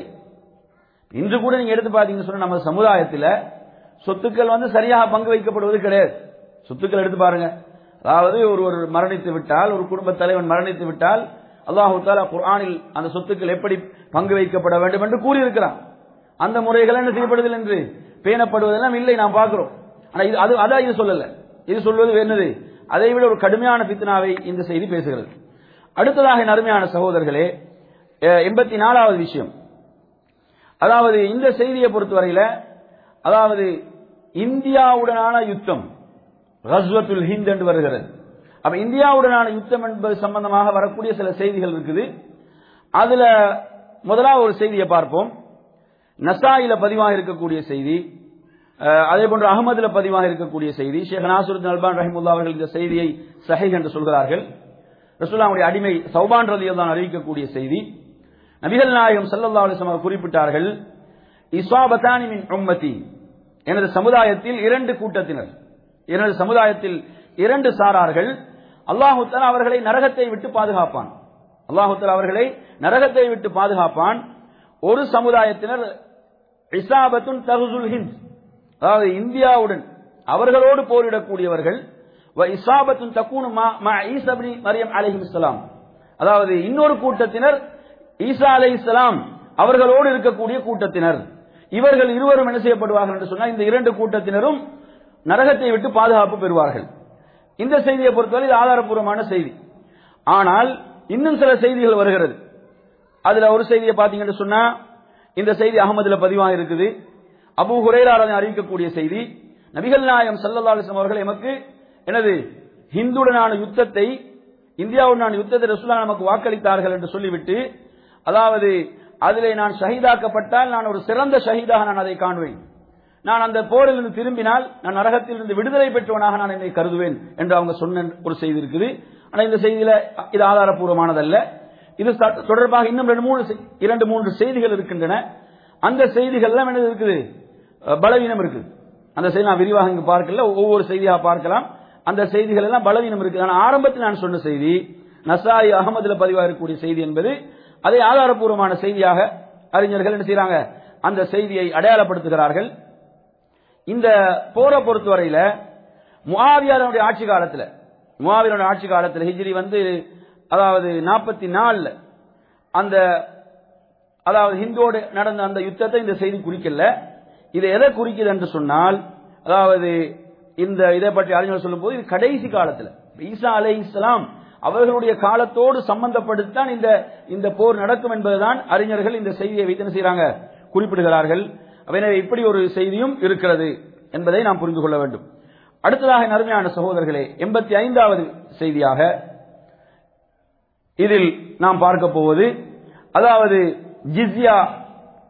இன்று கூட நீங்க எடுத்து பாத்தீங்கன்னு சொன்னா நம்ம சமுதாயத்தில் சொத்துக்கள் வந்து சரியாக பங்கு வைக்கப்படுவது கிடையாது சொத்துக்கள் எடுத்து பாருங்க அதாவது ஒருவர் மரணித்து விட்டால் ஒரு குடும்ப தலைவன் மரணித்து விட்டால் அல்லாஹு தாலா குர்ஆனில் அந்த சொத்துக்கள் எப்படி பங்கு வைக்கப்பட வேண்டும் என்று கூறியிருக்கிறான் அந்த முறைகள் என்ன செய்யப்படுவதில்லை என்று பேணப்படுவதெல்லாம் இல்லை நாம் பார்க்கிறோம் ஆனா இது அது அதான் இது சொல்லல இது சொல்வது என்னது அதை விட ஒரு கடுமையான பித்னாவை இந்த செய்தி பேசுகிறது அடுத்ததாக என் அருமையான சகோதரர்களே எண்பத்தி நாலாவது விஷயம் அதாவது இந்த செய்தியை பொறுத்தவரையில அதாவது இந்தியாவுடனான யுத்தம் ரஸ்வத்துல் ஹிந்த் என்று வருகிறது அப்ப இந்தியாவுடனான யுத்தம் என்பது சம்பந்தமாக வரக்கூடிய சில செய்திகள் இருக்குது அதுல முதலாவது ஒரு செய்தியை பார்ப்போம் நசாயில பதிவாக இருக்கக்கூடிய செய்தி அஹ், அதே போன்று அகமதுல பதிவாக இருக்கக்கூடிய செய்தி ஷேக் நாசுருத் அல்பான் ரஹிமுல்லா அவர்கள் இந்த செய்தியை சஹீஹ் என்று சொல்கிறார்கள் ரசூல்லாவுடைய அடிமை சௌபான் ரலியல்லாஹு தான் அறிவிக்கக்கூடிய செய்தி நபிகள் நாயகம் ஸல்லல்லாஹு அலைஹி வஸல்லம் குறிப்பிட்டார்கள் இஸ்வாபத்தானி மின் உம்மதி எனது சமுதாயத்தில் இரண்டு கூட்டத்தினர் எனது சமுதாயத்தில் இரண்டு சாரார்கள் அல்லாஹு தஆலா அவர்களை நரகத்தை விட்டு பாதுகாப்பான் அல்லாஹு தஆலா அவர்களை நரகத்தை விட்டு பாதுகாப்பான் ஒரு சமுதாயத்தினர் இசாபத்துன் தகுசுல் ஹிந்த் அதாவது இந்தியாவுடன் அவர்களோடு போரிடக்கூடியவர்கள் வ இசாபத்துன் தக்கூனு மா மா ஈசா இப்னி மரியம் அலைஹிஸ்ஸலாம் அதாவது இன்னொரு கூட்டத்தினர் ஈசா அலைஹிஸ்ஸலாம் அவர்களோடு இருக்கக்கூடிய கூட்டத்தினர் இவர்கள் இருவரும் என்ன செய்யப்படுவார்கள் என்று சொன்னால் இந்த இரண்டு கூட்டத்தினரும் நரகத்தை விட்டு பாதுகாப்பு பெறுவார்கள் இந்த செய்தியை பொறுத்தவரை இது ஆதாரப்பூர்வமான செய்தி ஆனால் இன்னும் சில செய்திகள் வருகிறது அதுல ஒரு செய்தியை பாத்தீங்கன்னு சொன்னா இந்த செய்தி அகமதுல பதிவாக இருக்குது அபு ஹுரேராரன் அறிவிக்கக்கூடிய செய்தி நபிகள் நாயகம் ஸல்லல்லாஹு அலைஹி வஸல்லம் அவர்கள் எமக்கு எனது ஹிந்துடனான யுத்தத்தை இந்தியாவுடனான யுத்தத்தை ரசூலா நமக்கு வாக்களித்தார்கள் என்று சொல்லிவிட்டு அதாவது அதிலே நான் ஷஹீதாக்கப்பட்டால் நான் ஒரு சிறந்த ஷஹீதாக நான் அதை காண்பேன் நான் அந்த போரில் இருந்து திரும்பினால் நான் நரகத்தில் இருந்து விடுதலை பெற்றவனாக நான் என்னை கருதுவேன் என்று அவங்க சொன்ன ஒரு செய்தி இருக்குது ஆனா இந்த செய்தியில இது ஆதாரப்பூர்வமானதல்ல இது ச- தொடர்பாக இன்னும் ரெண்டு மூணு செய்- இரண்டு மூன்று செய்திகள் இருக்கின்றன அந்த செய்திகள் எல்லாம் என்ன இருக்குது அஹ், பலவீனம் இருக்குது அந்த செய்தி நான் விரிவாக இங்கு பார்க்கல ஒவ்வொரு செய்தியாக பார்க்கலாம் அந்த செய்திகள் எல்லாம் பலவீனம் இருக்குது ஆனா ஆரம்பத்தில் நான் சொன்ன செய்தி நசாயி அகமதுல பதிவாக இருக்கக்கூடிய செய்தி என்பது அதை ஆதாரப்பூர்வமான செய்தியாக அறிஞர்கள் என்ன செய்றாங்க அந்த செய்தியை அடையாளப்படுத்துகிறார்கள் இந்த போரை பொறுத்தவரையில முஆவியாருடைய ஆட்சி காலத்துல முஆவியருடைய ஆட்சி காலத்துல ஹிஜ்ரி வந்து அதாவது நாற்பத்தி நாலுல அந்த அதாவது ஹிந்தோடு நடந்த அந்த யுத்தத்தை இந்த செய்தி குறிக்கல இது எதை குறிக்குது என்று சொன்னால் அதாவது இந்த இதை பற்றி அறிஞர் சொல்லும்போது இது கடைசி காலத்துல ஈசா அலை இஸ்லாம் அவர்களுடைய காலத்தோடு சம்பந்தப்படுத்தான் இந்த இந்த போர் நடக்கும் என்பதுதான் அறிஞர்கள் இந்த செய்தியை வைத்து என்ன செய்றாங்க குறிப்பிடுகிறார்கள் எனவே இப்படி ஒரு செய்தியும் இருக்கிறது என்பதை நாம் புரிந்து கொள்ள வேண்டும் அடுத்ததாக என் அருமையான சகோதரர்களே எண்பத்தி ஐந்தாவது செய்தியாக இதில் நாம் பார்க்க போவது அதாவது ஜிஸ்யா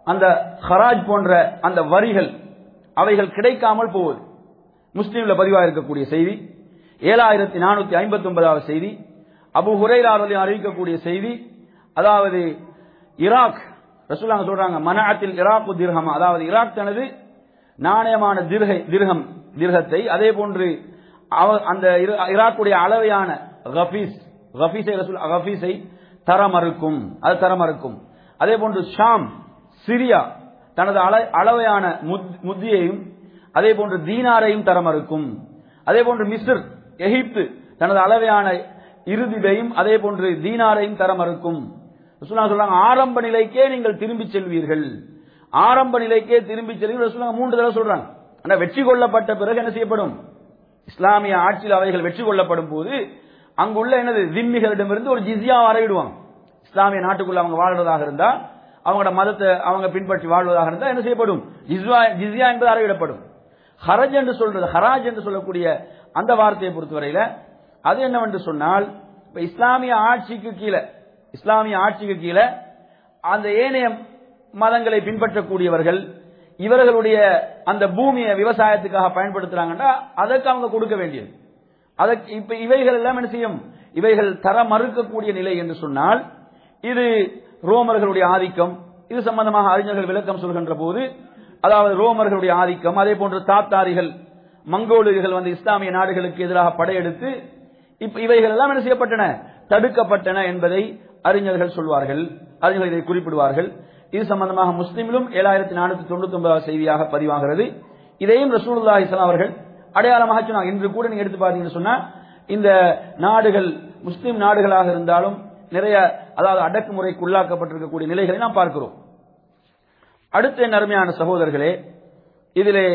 அந்த ஹராஜ் போன்ற அந்த வரிகள் அவைகள் கிடைக்காமல் போவது முஸ்லீம்ல பதிவாக இருக்கக்கூடிய செய்தி ஏழாயிரத்தி நானூத்தி ஐம்பத்தி ஒன்பதாவது செய்தி அபு ஹுரைராவதையும் அறிவிக்கக்கூடிய செய்தி அதாவது ஈராக் ரசூலாங்க சொல்றாங்க மனாத்தில் இராக்கு திர்ஹம் அதாவது ஈராக் தனது நாணயமான திர்கை திர்கம் திர்கத்தை அதே போன்று அவ- அந்த இரு- ஈராக்குடைய அளவையான கஃபீஸ் கஃபீஸை ரசூல் கஃபீஸை தர மறுக்கும் அது தர மறுக்கும் அதே போன்று ஷாம் சிரியா தனது அள- அளவையான முத்- முத்தியையும் அதே போன்று தீனாரையும் தர மறுக்கும் அதே போன்று மிஸ்ர் எகிப்து தனது அளவையான இறுதியையும் அதே போன்று தீனாரையும் தர மறுக்கும் ரசூலுல்லாஹ் சொல்றாங்க ஆரம்ப நிலைக்கே நீங்கள் திரும்பி செல்வீர்கள் ஆரம்ப நிலைக்கே திரும்பி செல்வீர்கள் ரசூலுல்லாஹ் மூன்று தடவை சொல்றாங்க ஆனா வெற்றி கொள்ளப்பட்ட பிறகு என்ன செய்யப்படும் இஸ்லாமிய ஆட்சியில் அவைகள் வெற்றி கொள்ளப்படும் போது அங்குள்ள என்னது திம்மிகளிடமிருந்து ஒரு ஜிஸ்யா வரையிடுவாங்க இஸ்லாமிய நாட்டுக்குள்ள அவங்க வாழ்றதாக இருந்தா அவங்களோட மதத்தை அவங்க பின்பற்றி வாழ்வதாக இருந்தா என்ன செய்யப்படும் ஜிஸ்வா ஜிஸ்யா என்பது அறவிடப்படும் ஹரஜ் என்று சொல்றது ஹராஜ் என்று சொல்லக்கூடிய அந்த வார்த்தையை பொறுத்தவரையில அது என்னவென்று சொன்னால் இப்ப இஸ்லாமிய ஆட்சிக்கு கீழே இஸ்லாமிய ஆட்சிக்கு கீழே அந்த ஏனைய மதங்களை பின்பற்றக்கூடியவர்கள் இவர்களுடைய அந்த பூமியை விவசாயத்துக்காக பயன்படுத்துறாங்கன்னா அதற்கு அவங்க கொடுக்க வேண்டியது அதற்கு இப்ப இவைகள் எல்லாம் என்ன செய்யும் இவைகள் தர மறுக்கக்கூடிய நிலை என்று சொன்னால் இது ரோமர்களுடைய ஆதிக்கம் இது சம்பந்தமாக அறிஞர்கள் விளக்கம் சொல்கின்ற போது அதாவது ரோமர்களுடைய ஆதிக்கம் அதே போன்று தாத்தாரிகள் மங்கோலியர்கள் வந்து இஸ்லாமிய நாடுகளுக்கு எதிராக படையெடுத்து இப்ப இவைகள் எல்லாம் என்ன செய்யப்பட்டன தடுக்கப்பட்டன என்பதை அறிஞர்கள் சொல்வார்கள் அறிஞர்கள் இதை குறிப்பிடுவார்கள் இது சம்பந்தமாக முஸ்லிமிலும் ஏழாயிரத்தி நானூத்தி தொண்ணூத்தி ஒன்பதாவது செய்தியாக பதிவாகிறது இதையும் ரசூலுல்லாஹி ஸல்லல்லாஹு அவர்கள் அடையாளமாக சொன்னாங்க இன்று கூட நீங்க எடுத்து பார்த்தீங்கன்னு சொன்னா இந்த நாடுகள் முஸ்லிம் நாடுகளாக இருந்தாலும் நிறைய அதாவது அடக்குமுறைக்கு உள்ளாக்கப்பட்டிருக்கக்கூடிய நிலைகளை நாம் பார்க்கிறோம் அடுத்த என் அருமையான சகோதரர்களே இதிலே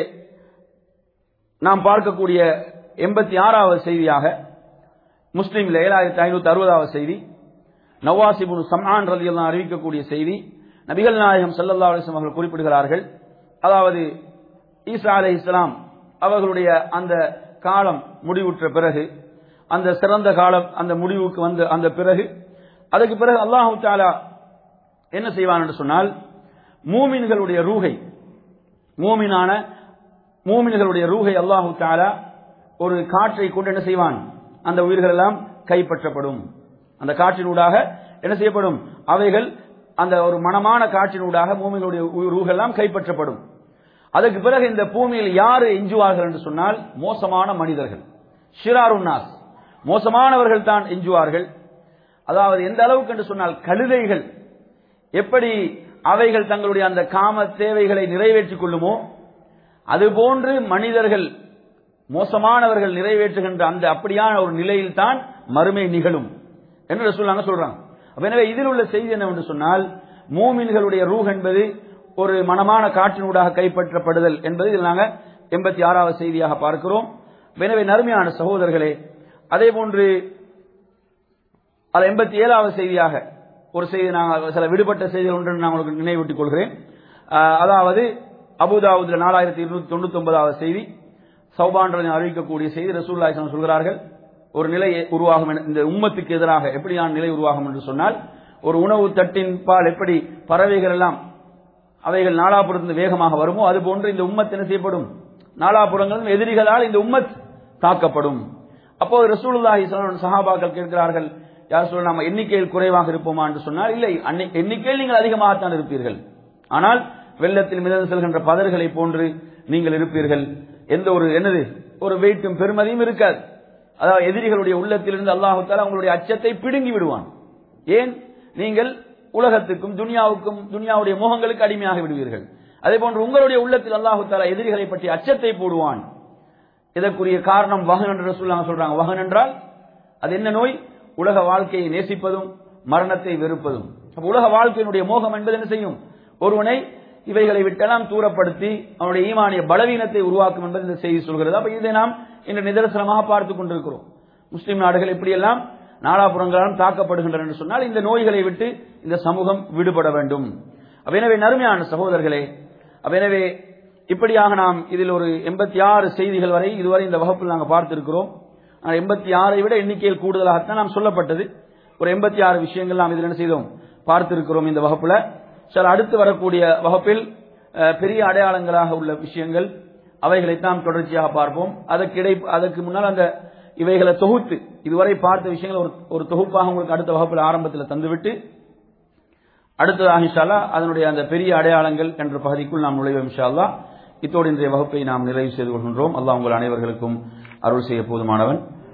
நாம் பார்க்கக்கூடிய எண்பத்தி ஆறாவது செய்தியாக முஸ்லீம்ல ஏழாயிரத்தி ஐநூத்தி அறுபதாவது செய்தி நவாசிபுன் சம்ஆன் ரலியல்லாஹு அறிவிக்கக்கூடிய செய்தி நபிகள் நாயகம் ஸல்லல்லாஹு அலைஹி வஸல்லம் அவர்கள் குறிப்பிடுகிறார்கள் அதாவது ஈசா அலை இஸ்லாம் அவர்களுடைய அந்த காலம் முடிவுற்ற பிறகு அந்த சிறந்த காலம் அந்த முடிவுக்கு வந்த அந்த பிறகு அதுக்கு பிறகு அல்லாஹு தாலா என்ன செய்வான் என்று சொன்னால் மூமின்களுடைய ரூகை மூமினான மூமின்களுடைய ரூகை அல்லாஹு தாலா ஒரு காற்றை கொண்டு என்ன செய்வான் அந்த உயிர்கள் எல்லாம் கைப்பற்றப்படும் அந்த காற்றினூடாக என்ன செய்யப்படும் அவைகள் அந்த ஒரு மனமான காற்றினூடாக மூமிகளுடைய ரூகள் எல்லாம் கைப்பற்றப்படும் அதற்கு பிறகு இந்த பூமியில் யாரு எஞ்சுவார்கள் என்று சொன்னால் மோசமான மனிதர்கள் ஷிராருன்னாஸ் மோசமானவர்கள் தான் எஞ்சுவார்கள் அதாவது எந்த அளவுக்கு என்று சொன்னால் கழுதைகள் எப்படி அவைகள் தங்களுடைய அந்த காம தேவைகளை நிறைவேற்றிக் கொள்ளுமோ அதுபோன்று மனிதர்கள் மோசமானவர்கள் நிறைவேற்றுகின்ற அந்த அப்படியான ஒரு நிலையில் தான் மறுமை நிகழும் என்று சொல்லாங்க சொல்றாங்க அப்ப எனவே இதில் உள்ள செய்தி என்னவென்று சொன்னால் மூமின்களுடைய ரூஹ் என்பது ஒரு மனமான காற்றினூடாக கைப்பற்றப்படுதல் என்பது இதில் நாங்கள் எண்பத்தி ஆறாவது செய்தியாக பார்க்கிறோம் எனவே நறுமையான சகோதரர்களே அதே போன்று அது எண்பத்தி ஏழாவது செய்தியாக ஒரு செய்தி நாங்கள் சில விடுபட்ட செய்திகள் ஒன்று நான் உங்களுக்கு நினைவூட்டிக் கொள்கிறேன் அஹ், அதாவது அபுதாவுதுல நாலாயிரத்தி இருநூத்தி தொண்ணூத்தி ஒன்பதாவது செய்தி சௌபான்றனை அறிவிக்கக்கூடிய செய்தி ரசூல்லாய் சொல்கிறார்கள் ஒரு நிலை உருவாகும் என- இந்த உம்மத்துக்கு எதிராக எப்படியான நிலை உருவாகும் என்று சொன்னால் ஒரு உணவு தட்டின் பால் எப்படி பறவைகள் எல்லாம் அவைகள் நாலாபுரத்திலிருந்து வேகமாக வருமோ அது போன்று இந்த உம்மத் என்ன செய்யப்படும் நாலாபுரங்களும் எதிரிகளால் இந்த உம்மத் தாக்கப்படும் அப்போது ரசூலுல்லாஹி ஸல்லல்லாஹு அலைஹி வஸல்லம் சஹாபாக்கள் கேட்கிறார்கள் யார் சொல்ல நம்ம எண்ணிக்கையில் குறைவாக இருப்போமா என்று சொன்னால் இல்லை அன்னை- எண்ணிக்கையில் நீங்கள் அதிகமாகத்தான் இருப்பீர்கள் ஆனால் வெள்ளத்தில் மிதந்து செல்கின்ற பதர்களை போன்று நீங்கள் இருப்பீர்கள் எந்த ஒரு என்னது ஒரு வெயிட்டும் பெருமதியும் இருக்காது அதாவது எதிரிகளுடைய உள்ளத்திலிருந்து அல்லாஹு தாலா உங்களுடைய அச்சத்தை பிடுங்கி விடுவான் ஏன் நீங்கள் உலகத்துக்கும் துனியாவுக்கும் துனியாவுடைய மோகங்களுக்கு அடிமையாக விடுவீர்கள் அதே போன்று உங்களுடைய உள்ளத்தில் அல்லாஹு தாலா எதிரிகளை பற்றி அச்சத்தை போடுவான் இதற்குரிய காரணம் வகன் என்று ரசூலுல்லாஹ் சொல்றாங்க வகன் என்றால் அது என்ன நோய் உலக வாழ்க்கையை நேசிப்பதும் மரணத்தை வெறுப்பதும் அப்ப உலக வாழ்க்கையினுடைய மோகம் என்பது என்ன செய்யும் ஒருவனை இவைகளை விட்டெல்லாம் தூரப்படுத்தி அவனுடைய ஈமானிய பலவீனத்தை உருவாக்கும் என்பது இந்த செய்தி சொல்கிறது அப்ப இதை நாம் இன்று நிதர்சனமாக பார்த்துக் கொண்டிருக்கிறோம் முஸ்லிம் நாடுகள் இப்படியெல்லாம் நாலாபுறங்களாலும் தாக்கப்படுகின்றன என்று சொன்னால் இந்த நோய்களை விட்டு இந்த சமூகம் விடுபட வேண்டும் அப்ப எனவே நறுமையான சகோதரர்களே அப்ப எனவே இப்படியாக நாம் இதில் ஒரு எண்பத்தி ஆறு செய்திகள் வரை இதுவரை இந்த வகுப்பில் நாங்கள் பார்த்திருக்கிறோம் எண்பத்தி ஆறை விட எண்ணிக்கையில் கூடுதலாகத்தான் நாம் சொல்லப்பட்டது ஒரு எண்பத்தி ஆறு விஷயங்கள் நாம் இதில் என்ன செய்தோம் பார்த்திருக்கிறோம் இந்த வகுப்புல சில அடுத்து வரக்கூடிய வகுப்பில் அஹ், பெரிய அடையாளங்களாக உள்ள விஷயங்கள் அவைகளை நாம் தொடர்ச்சியாக பார்ப்போம் அதற்கு இடை அதற்கு முன்னால் அந்த இவைகளை தொகுத்து இதுவரை பார்த்த விஷயங்களை ஒரு ஒரு தொகுப்பாக உங்களுக்கு அடுத்த வகுப்பில் ஆரம்பத்தில் தந்துவிட்டு அடுத்ததாக இன்ஷால்லா அதனுடைய அந்த பெரிய அடையாளங்கள் என்ற பகுதிக்குள் நாம் நுழைவோம் இன்ஷால்லா இத்தோடு இன்றைய வகுப்பை நாம் நிறைவு செய்து கொள்கின்றோம் அல்லாஹ் உங்கள் அனைவர்களுக்கும் அருள் செய்ய போதுமானவன்